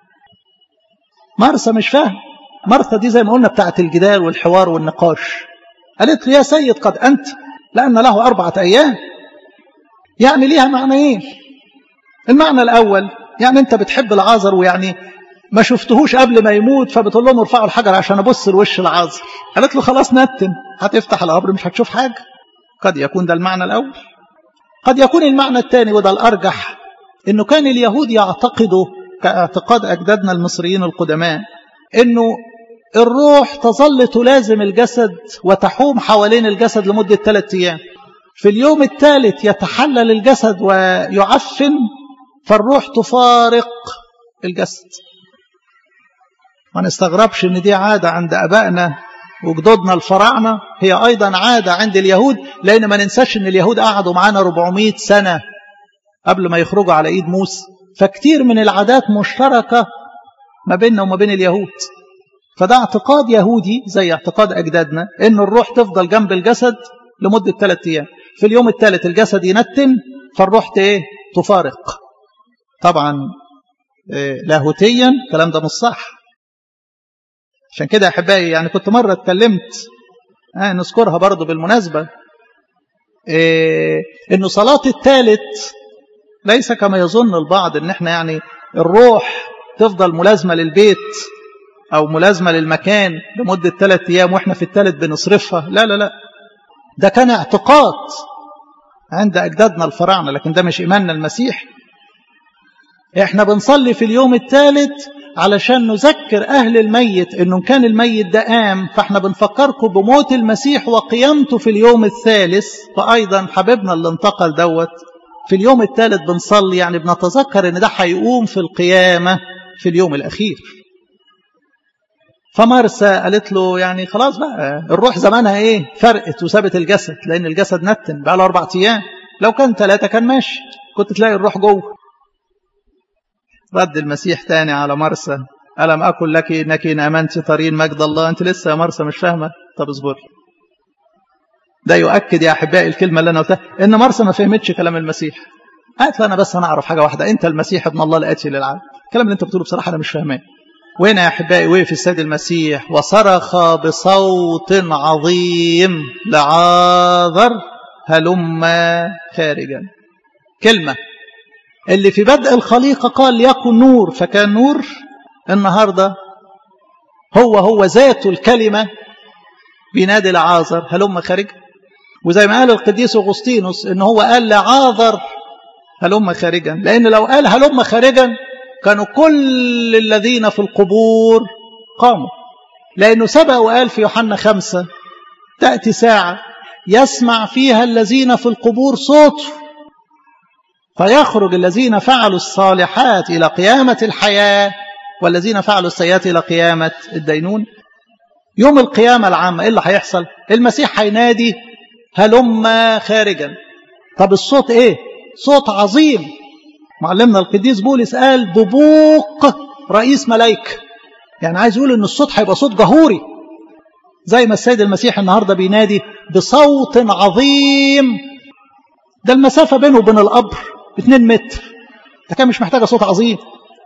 مرسى مش فاهمة مرثا دي زي ما قلنا بتاعت الجدال والحوار والنقاش قالت له يا سيد قد أنت لأن له أربعة أيام يعني ليها معنيين المعنى الأول يعني أنت بتحب العازر ويعني ما شفتهوش قبل ما يموت فبتقول لهم ارفعوا الحجر عشان ابص لوش العازر قالت له خلاص نتن هتفتح القبر مش هتشوف حاجه قد يكون ده المعنى الاول قد يكون المعنى الثاني وده الارجح انه كان اليهود يعتقدوا كاعتقاد اجدادنا المصريين القدماء انه الروح تظل تلازم الجسد وتحوم حوالين الجسد لمده ثلاثة ايام في اليوم الثالث يتحلل الجسد ويعفن فالروح تفارق الجسد ما نستغربش ان دي عادة عند أبائنا وجدودنا الفراعنة هي أيضا عادة عند اليهود لأن ما ننساش ان اليهود قعدوا معانا 400 سنة قبل ما يخرجوا على إيد موسى فكتير من العادات مشتركة ما بيننا وما بين اليهود فده اعتقاد يهودي زي اعتقاد أجدادنا ان الروح تفضل جنب الجسد لمدة ثلاثة أيام في اليوم الثالث الجسد ينتن فالروح ايه تفارق طبعا لاهوتيا الكلام ده مش صح عشان كده احبائي يعني كنت مره اتكلمت آه نذكرها برضو بالمناسبه إيه انه صلاه الثالث ليس كما يظن البعض ان احنا يعني الروح تفضل ملازمه للبيت او ملازمه للمكان لمده ثلاث ايام واحنا في الثالث بنصرفها لا لا لا ده كان اعتقاد عند اجدادنا الفراعنه لكن ده مش ايماننا المسيح احنا بنصلي في اليوم الثالث علشان نذكر أهل الميت إنه كان الميت ده قام فإحنا بنفكركم بموت المسيح وقيامته في اليوم الثالث فأيضا حبيبنا اللي انتقل دوت في اليوم الثالث بنصلي يعني بنتذكر إن ده هيقوم في القيامة في اليوم الأخير فمارسا قالت له يعني خلاص بقى الروح زمانها ايه فرقت وسابت الجسد لان الجسد نتن بقى له اربع ايام لو كان ثلاثه كان ماشي كنت تلاقي الروح جوه رد المسيح تاني على مرسى ألم أقل لك إنك إن أمنت طريق مجد الله أنت لسه يا مرسى مش فاهمة طب اصبري ده يؤكد يا أحبائي الكلمة اللي أنا قلتها إن مرسى ما فهمتش كلام المسيح قالت له أنا بس أنا أعرف حاجة واحدة أنت المسيح ابن الله الآتي للعالم الكلام اللي أنت بتقوله بصراحة أنا مش فاهماه وهنا يا أحبائي وقف السيد المسيح وصرخ بصوت عظيم لعاذر هلم خارجا كلمة اللي في بدء الخليقة قال يكن نور فكان نور النهاردة هو هو ذاته الكلمة بينادي لعاذر هلم خارج وزي ما قال القديس أغسطينوس إن هو قال لعاذر هلم خارجا لأن لو قال هلم خارجا كانوا كل الذين في القبور قاموا لأنه سبق وقال في يوحنا خمسة تأتي ساعة يسمع فيها الذين في القبور صوته فيخرج الذين فعلوا الصالحات إلى قيامة الحياة والذين فعلوا السيئات إلى قيامة الدينون يوم القيامة العامة إيه اللي هيحصل المسيح هينادي هلم خارجا طب الصوت إيه صوت عظيم معلمنا القديس بولس قال ببوق رئيس ملايكة يعني عايز يقول ان الصوت هيبقى صوت جهوري زي ما السيد المسيح النهاردة بينادي بصوت عظيم ده المسافة بينه وبين القبر 2 متر ده كان مش محتاجة صوت عظيم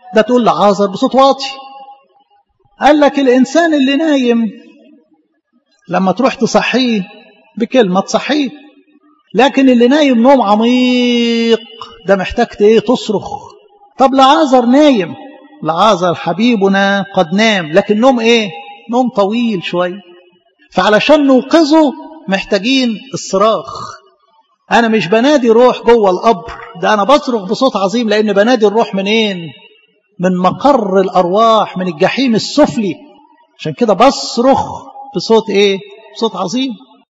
ده تقول لعازر بصوت واطي قال لك الإنسان اللي نايم لما تروح تصحيه بكلمة تصحيه لكن اللي نايم نوم عميق ده محتاج ايه تصرخ طب لعازر نايم لعازر حبيبنا قد نام لكن نوم ايه نوم طويل شوية فعلشان نوقظه محتاجين الصراخ انا مش بنادي روح جوه القبر ده انا بصرخ بصوت عظيم لان بنادي الروح منين من مقر الارواح من الجحيم السفلي عشان كده بصرخ بصوت ايه بصوت عظيم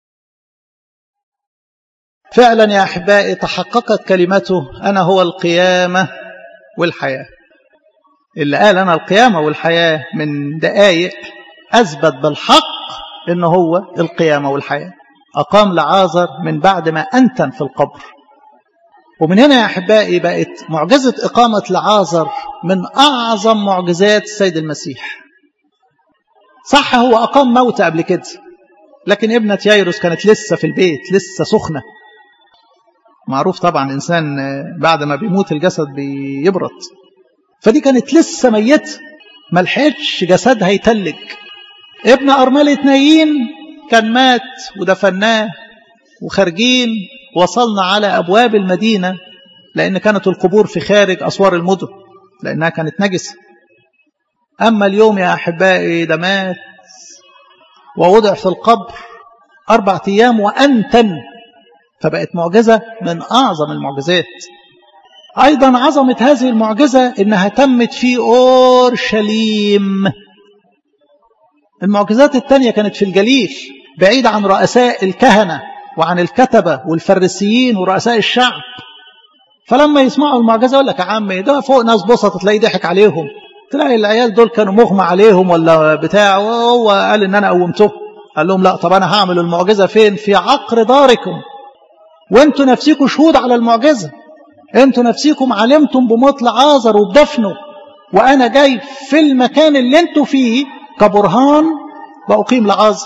فعلا يا احبائي تحققت كلمته انا هو القيامه والحياه اللي قال انا القيامه والحياه من دقائق اثبت بالحق ان هو القيامه والحياه أقام لعازر من بعد ما أنتن في القبر ومن هنا يا أحبائي بقت معجزة إقامة لعازر من أعظم معجزات السيد المسيح صح هو أقام موت قبل كده لكن ابنة يايروس كانت لسه في البيت لسه سخنة معروف طبعا إنسان بعد ما بيموت الجسد بيبرد فدي كانت لسه ميتة ملحقتش جسدها يتلج ابن أرملة نايين كان مات ودفناه وخارجين وصلنا على أبواب المدينة لأن كانت القبور في خارج أسوار المدن لأنها كانت نجسة أما اليوم يا أحبائي ده مات ووضع في القبر أربعة أيام وأنتن فبقت معجزة من أعظم المعجزات أيضا عظمة هذه المعجزة إنها تمت في أورشليم المعجزات الثانية كانت في الجليل بعيد عن رؤساء الكهنة وعن الكتبة والفريسيين ورؤساء الشعب فلما يسمعوا المعجزة يقول لك يا عم ده فوق ناس بسط تلاقيه ضحك عليهم تلاقي العيال دول كانوا مغمى عليهم ولا بتاع وهو قال ان انا قومته قال لهم لا طب انا هعمل المعجزة فين في عقر داركم وانتوا نفسيكم شهود على المعجزة انتوا نفسيكم علمتم بموت لعازر وبدفنه وانا جاي في المكان اللي انتوا فيه كبرهان وأقيم لعازر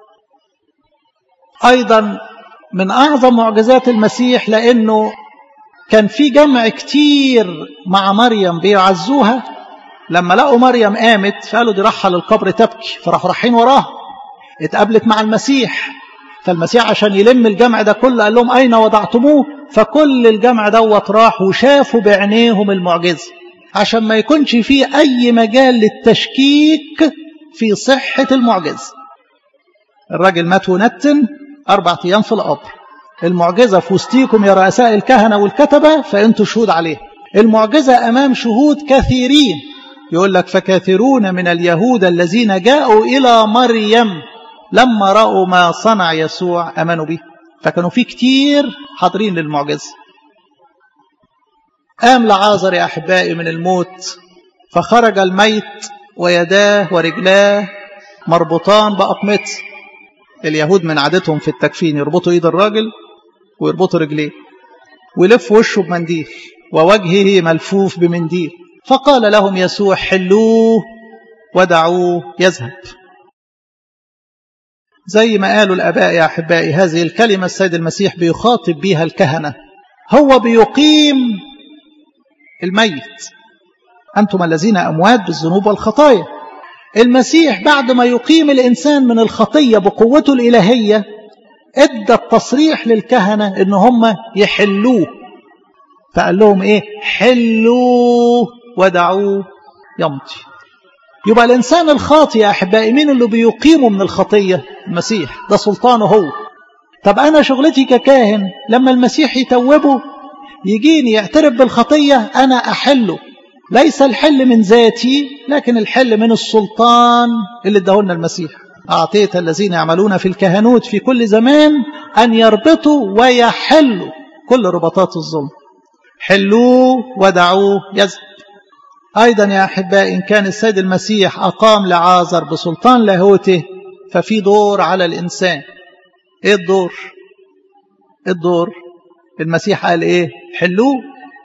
أيضا من أعظم معجزات المسيح لأنه كان في جمع كتير مع مريم بيعزوها لما لقوا مريم قامت فقالوا دي راحة للقبر تبكي فراحوا رايحين وراها اتقابلت مع المسيح فالمسيح عشان يلم الجمع ده كله قال لهم أين وضعتموه فكل الجمع دوت راح وشافوا بعينيهم المعجزة عشان ما يكونش فيه أي مجال للتشكيك في صحة المعجزة الراجل مات ونتن أربعة أيام في القبر المعجزة في وسطيكم يا رؤساء الكهنة والكتبة فأنتوا شهود عليه المعجزة أمام شهود كثيرين يقول لك فكثيرون من اليهود الذين جاءوا إلى مريم لما رأوا ما صنع يسوع أمنوا به فكانوا في كتير حاضرين للمعجزة قام لعازر يا أحبائي من الموت فخرج الميت ويداه ورجلاه مربوطان بأقمته اليهود من عادتهم في التكفين يربطوا ايد الراجل ويربطوا رجليه ويلف وشه بمنديل ووجهه ملفوف بمنديل فقال لهم يسوع حلوه ودعوه يذهب زي ما قالوا الآباء يا أحبائي هذه الكلمة السيد المسيح بيخاطب بيها الكهنة هو بيقيم الميت أنتم الذين أموات بالذنوب والخطايا المسيح بعد ما يقيم الإنسان من الخطية بقوته الإلهية ادى التصريح للكهنة ان هم يحلوه فقال لهم ايه حلوه ودعوه يمضي يبقى الإنسان الخاطئ يا أحبائي مين اللي بيقيمه من الخطية المسيح ده سلطانه هو طب أنا شغلتي ككاهن لما المسيح يتوبه يجيني يعترف بالخطية أنا أحله ليس الحل من ذاتي لكن الحل من السلطان اللي ادهولنا المسيح أعطيت الذين يعملون في الكهنوت في كل زمان أن يربطوا ويحلوا كل ربطات الظلم حلوه ودعوه يذهب أيضا يا أحبائي إن كان السيد المسيح أقام لعازر بسلطان لاهوته ففي دور على الإنسان إيه الدور الدور المسيح قال إيه حلوه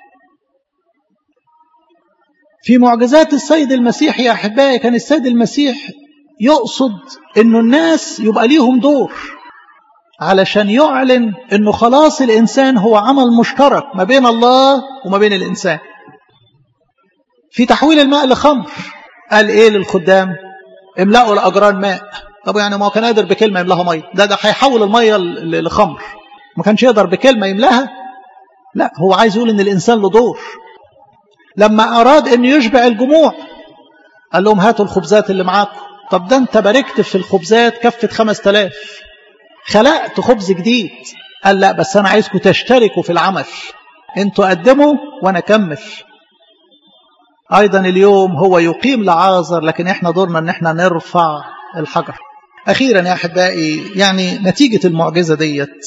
في معجزات السيد المسيح يا أحبائي كان السيد المسيح يقصد أنه الناس يبقى ليهم دور علشان يعلن أنه خلاص الإنسان هو عمل مشترك ما بين الله وما بين الإنسان في تحويل الماء لخمر قال ايه للخدام املأوا الاجران ماء طب يعني ما هو كان قادر بكلمه يملاها ميه ده ده هيحول الميه لخمر ما كانش يقدر بكلمه يملاها لا هو عايز يقول ان الانسان له دور لما اراد ان يشبع الجموع قال لهم هاتوا الخبزات اللي معاكم طب ده انت باركت في الخبزات كفة خمس تلاف خلقت خبز جديد قال لا بس انا عايزكم تشتركوا في العمل انتوا قدموا وانا اكمل ايضا اليوم هو يقيم لعازر لكن احنا دورنا ان احنا نرفع الحجر اخيرا يا احبائي يعني نتيجة المعجزة ديت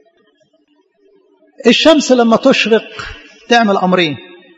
الشمس لما تشرق تعمل امرين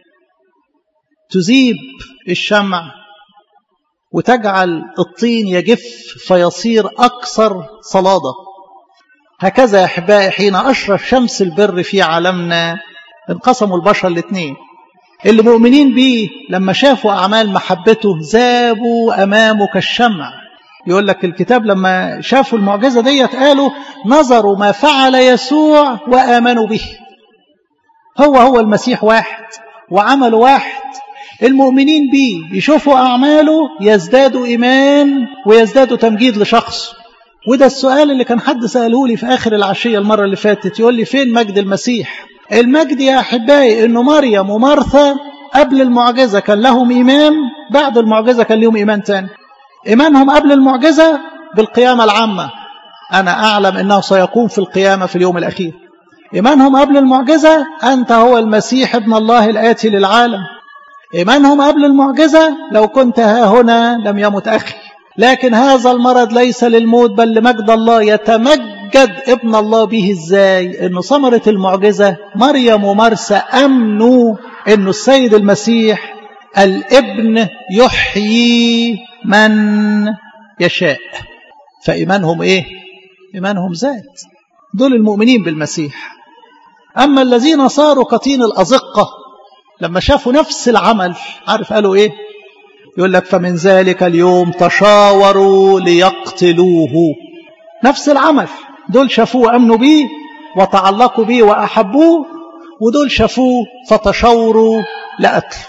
تذيب الشمع وتجعل الطين يجف فيصير أكثر صلادة هكذا يا أحبائي حين أشرف شمس البر في عالمنا انقسموا البشر الاثنين اللي مؤمنين بيه لما شافوا أعمال محبته ذابوا أمامه كالشمع يقول لك الكتاب لما شافوا المعجزة ديت قالوا نظروا ما فعل يسوع وآمنوا به هو هو المسيح واحد وعمل واحد المؤمنين بيه يشوفوا أعماله يزدادوا إيمان ويزدادوا تمجيد لشخص وده السؤال اللي كان حد سأله لي في آخر العشية المرة اللي فاتت يقول لي فين مجد المسيح المجد يا أحبائي أنه مريم ومرثا قبل المعجزة كان لهم إيمان بعد المعجزة كان لهم إيمان تاني إيمانهم قبل المعجزة بالقيامة العامة أنا أعلم أنه سيقوم في القيامة في اليوم الأخير إيمانهم قبل المعجزة أنت هو المسيح ابن الله الآتي للعالم إيمانهم قبل المعجزة لو كنت ها هنا لم يمت أخي لكن هذا المرض ليس للموت بل لمجد الله يتمجد ابن الله به ازاي انه ثمرة المعجزة مريم ومرسى امنوا انه السيد المسيح الابن يحيي من يشاء فايمانهم ايه ايمانهم زاد دول المؤمنين بالمسيح اما الذين صاروا كطين الازقه لما شافوا نفس العمل عارف قالوا ايه يقول لك فمن ذلك اليوم تشاوروا ليقتلوه نفس العمل دول شافوه امنوا بيه وتعلقوا بيه واحبوه ودول شافوه فتشاوروا لقتله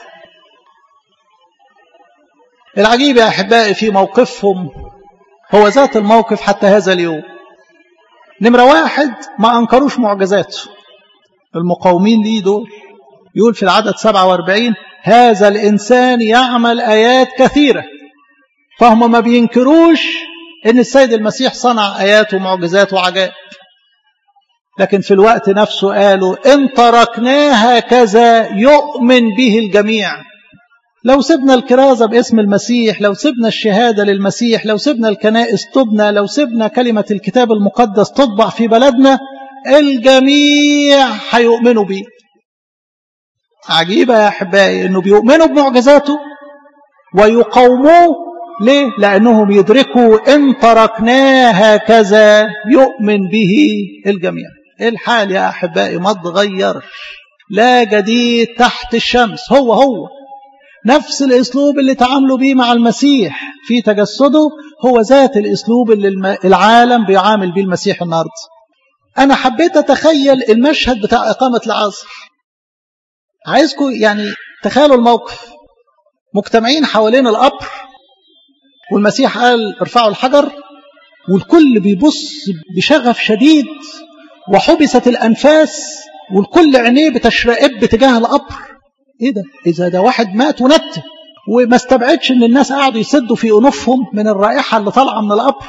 العجيب يا احبائي في موقفهم هو ذات الموقف حتى هذا اليوم نمرة واحد ما أنكروش معجزاته المقاومين ليه دول يقول في العدد 47 هذا الإنسان يعمل آيات كثيرة فهم ما بينكروش إن السيد المسيح صنع آيات ومعجزات وعجائب لكن في الوقت نفسه قالوا إن تركناه هكذا يؤمن به الجميع لو سبنا الكرازة باسم المسيح لو سبنا الشهادة للمسيح لو سبنا الكنائس تبنى لو سبنا كلمة الكتاب المقدس تطبع في بلدنا الجميع هيؤمنوا بيه عجيبة يا أحبائي أنه بيؤمنوا بمعجزاته ويقاوموه ليه؟ لأنهم يدركوا إن تركناه هكذا يؤمن به الجميع الحال يا أحبائي ما تغيرش لا جديد تحت الشمس هو هو نفس الأسلوب اللي تعاملوا به مع المسيح في تجسده هو ذات الأسلوب اللي العالم بيعامل به المسيح النهارده أنا حبيت أتخيل المشهد بتاع إقامة العصر عايزكم يعني تخيلوا الموقف مجتمعين حوالين القبر والمسيح قال ارفعوا الحجر والكل بيبص بشغف شديد وحبست الأنفاس والكل عينيه بتشرقب بتجاه القبر ايه ده اذا ده واحد مات ونت وما استبعدش ان الناس قعدوا يسدوا في انوفهم من الرائحه اللي طالعه من القبر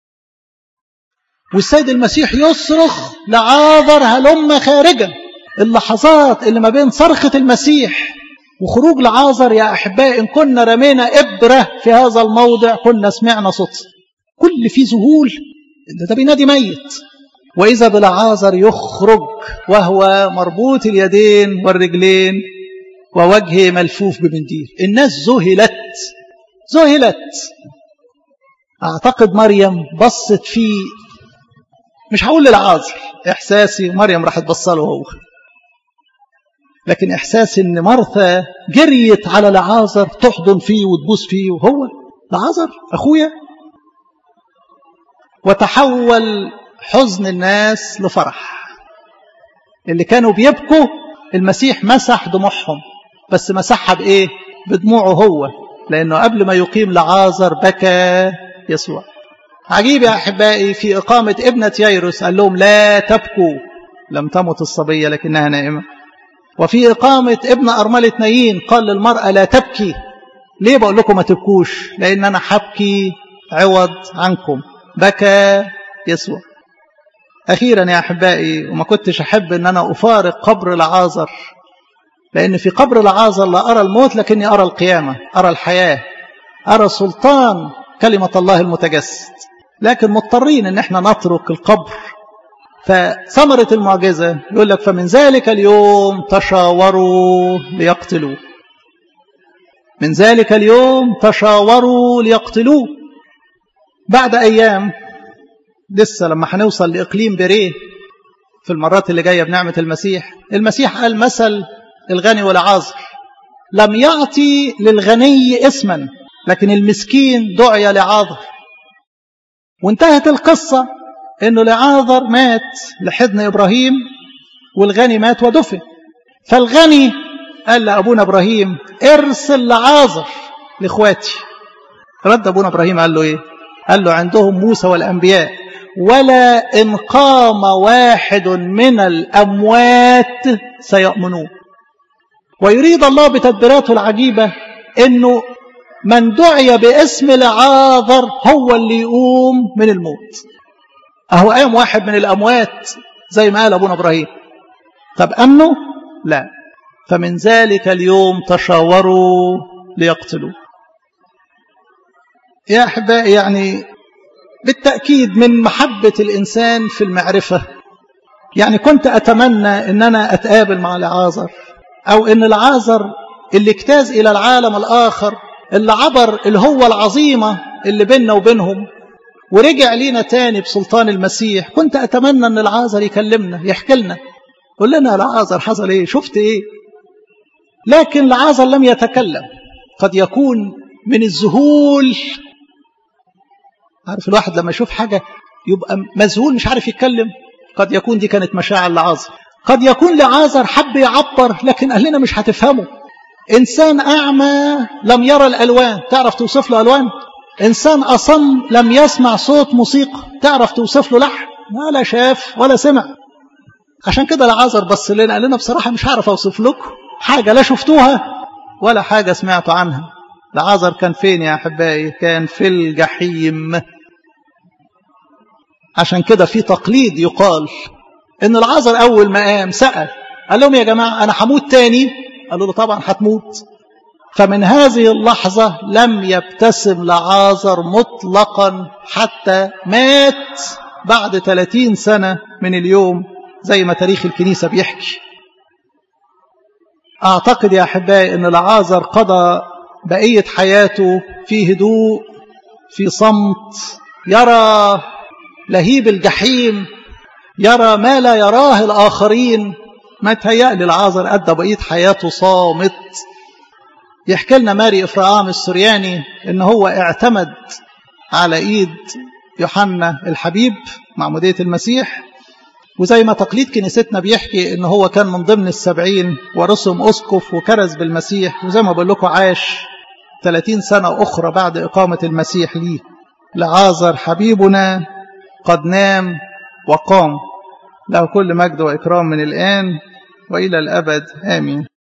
والسيد المسيح يصرخ لعاذر هلم خارجا اللحظات اللي ما بين صرخة المسيح وخروج لعازر يا أحبائي إن كنا رمينا إبرة في هذا الموضع كنا سمعنا صوت كل في ذهول ده, ده بينادي ميت وإذا بالعازر يخرج وهو مربوط اليدين والرجلين ووجهه ملفوف بمنديل الناس ذهلت ذهلت أعتقد مريم بصت في مش هقول للعازر إحساسي مريم راحت بصله هو لكن إحساس إن مرثا جريت على لعازر تحضن فيه وتبوس فيه وهو لعازر أخويا وتحول حزن الناس لفرح اللي كانوا بيبكوا المسيح مسح دموعهم بس مسحها بإيه بدموعه هو لأنه قبل ما يقيم لعازر بكى يسوع عجيب يا أحبائي في إقامة ابنة ييروس قال لهم لا تبكوا لم تمت الصبية لكنها نائمة وفي إقامة ابن أرملة نايين قال للمرأة لا تبكي ليه بقول لكم ما تبكوش لأن أنا حبكي عوض عنكم بكى يسوع أخيرا يا أحبائي وما كنتش أحب أن أنا أفارق قبر لعازر لأن في قبر لعازر لا أرى الموت لكني أرى القيامة أرى الحياة أرى سلطان كلمة الله المتجسد لكن مضطرين أن احنا نترك القبر فثمرة المعجزة يقول لك فمن ذلك اليوم تشاوروا ليقتلوه من ذلك اليوم تشاوروا ليقتلوه بعد أيام لسه لما هنوصل لإقليم بريه في المرات اللي جاية بنعمة المسيح المسيح قال مثل الغني والعازر لم يعطي للغني اسما لكن المسكين دعي لعاذر وانتهت القصة انه لعاذر مات لحضن ابراهيم والغني مات ودفن فالغني قال لابونا ابراهيم ارسل لعاذر لاخواتي رد ابونا ابراهيم قال له ايه قال له عندهم موسى والانبياء ولا ان قام واحد من الاموات سيؤمنون ويريد الله بتدبيراته العجيبه انه من دعي باسم لعاذر هو اللي يقوم من الموت أهو قام واحد من الأموات زي ما قال أبونا إبراهيم طب أمنه لا فمن ذلك اليوم تشاوروا ليقتلوا يا أحبائي يعني بالتأكيد من محبة الإنسان في المعرفة يعني كنت أتمنى أن أنا أتقابل مع العازر أو أن العازر اللي اجتاز إلى العالم الآخر اللي عبر الهوة العظيمة اللي بيننا وبينهم ورجع لينا تاني بسلطان المسيح كنت أتمنى أن العازر يكلمنا يحكي لنا قول لنا العازر حصل إيه شفت إيه لكن العازر لم يتكلم قد يكون من الذهول عارف الواحد لما يشوف حاجة يبقى مذهول مش عارف يتكلم قد يكون دي كانت مشاعر لعازر قد يكون لعازر حب يعبر لكن قال لنا مش هتفهمه إنسان أعمى لم يرى الألوان تعرف توصف له ألوان إنسان أصم لم يسمع صوت موسيقى تعرف توصف له لحن ولا شاف ولا سمع عشان كده العازر بص لنا قال لنا بصراحة مش هعرف أوصف لكم حاجة لا شفتوها ولا حاجة سمعتوا عنها العازر كان فين يا أحبائي كان في الجحيم عشان كده في تقليد يقال إن العازر أول ما قام سأل قال لهم يا جماعة أنا هموت تاني قالوا له طبعا هتموت فمن هذه اللحظة لم يبتسم لعازر مطلقا حتى مات بعد 30 سنة من اليوم زي ما تاريخ الكنيسة بيحكي أعتقد يا أحبائي أن العازر قضى بقية حياته في هدوء في صمت يرى لهيب الجحيم يرى ما لا يراه الآخرين ما تهيألي العازر أدى بقية حياته صامت يحكي لنا ماري إفرام السرياني إن هو اعتمد على إيد يوحنا الحبيب معمودية المسيح وزي ما تقليد كنيستنا بيحكي إن هو كان من ضمن السبعين ورسم أسقف وكرز بالمسيح وزي ما بقول لكم عاش 30 سنة أخرى بعد إقامة المسيح ليه لعازر حبيبنا قد نام وقام له كل مجد وإكرام من الآن وإلى الأبد آمين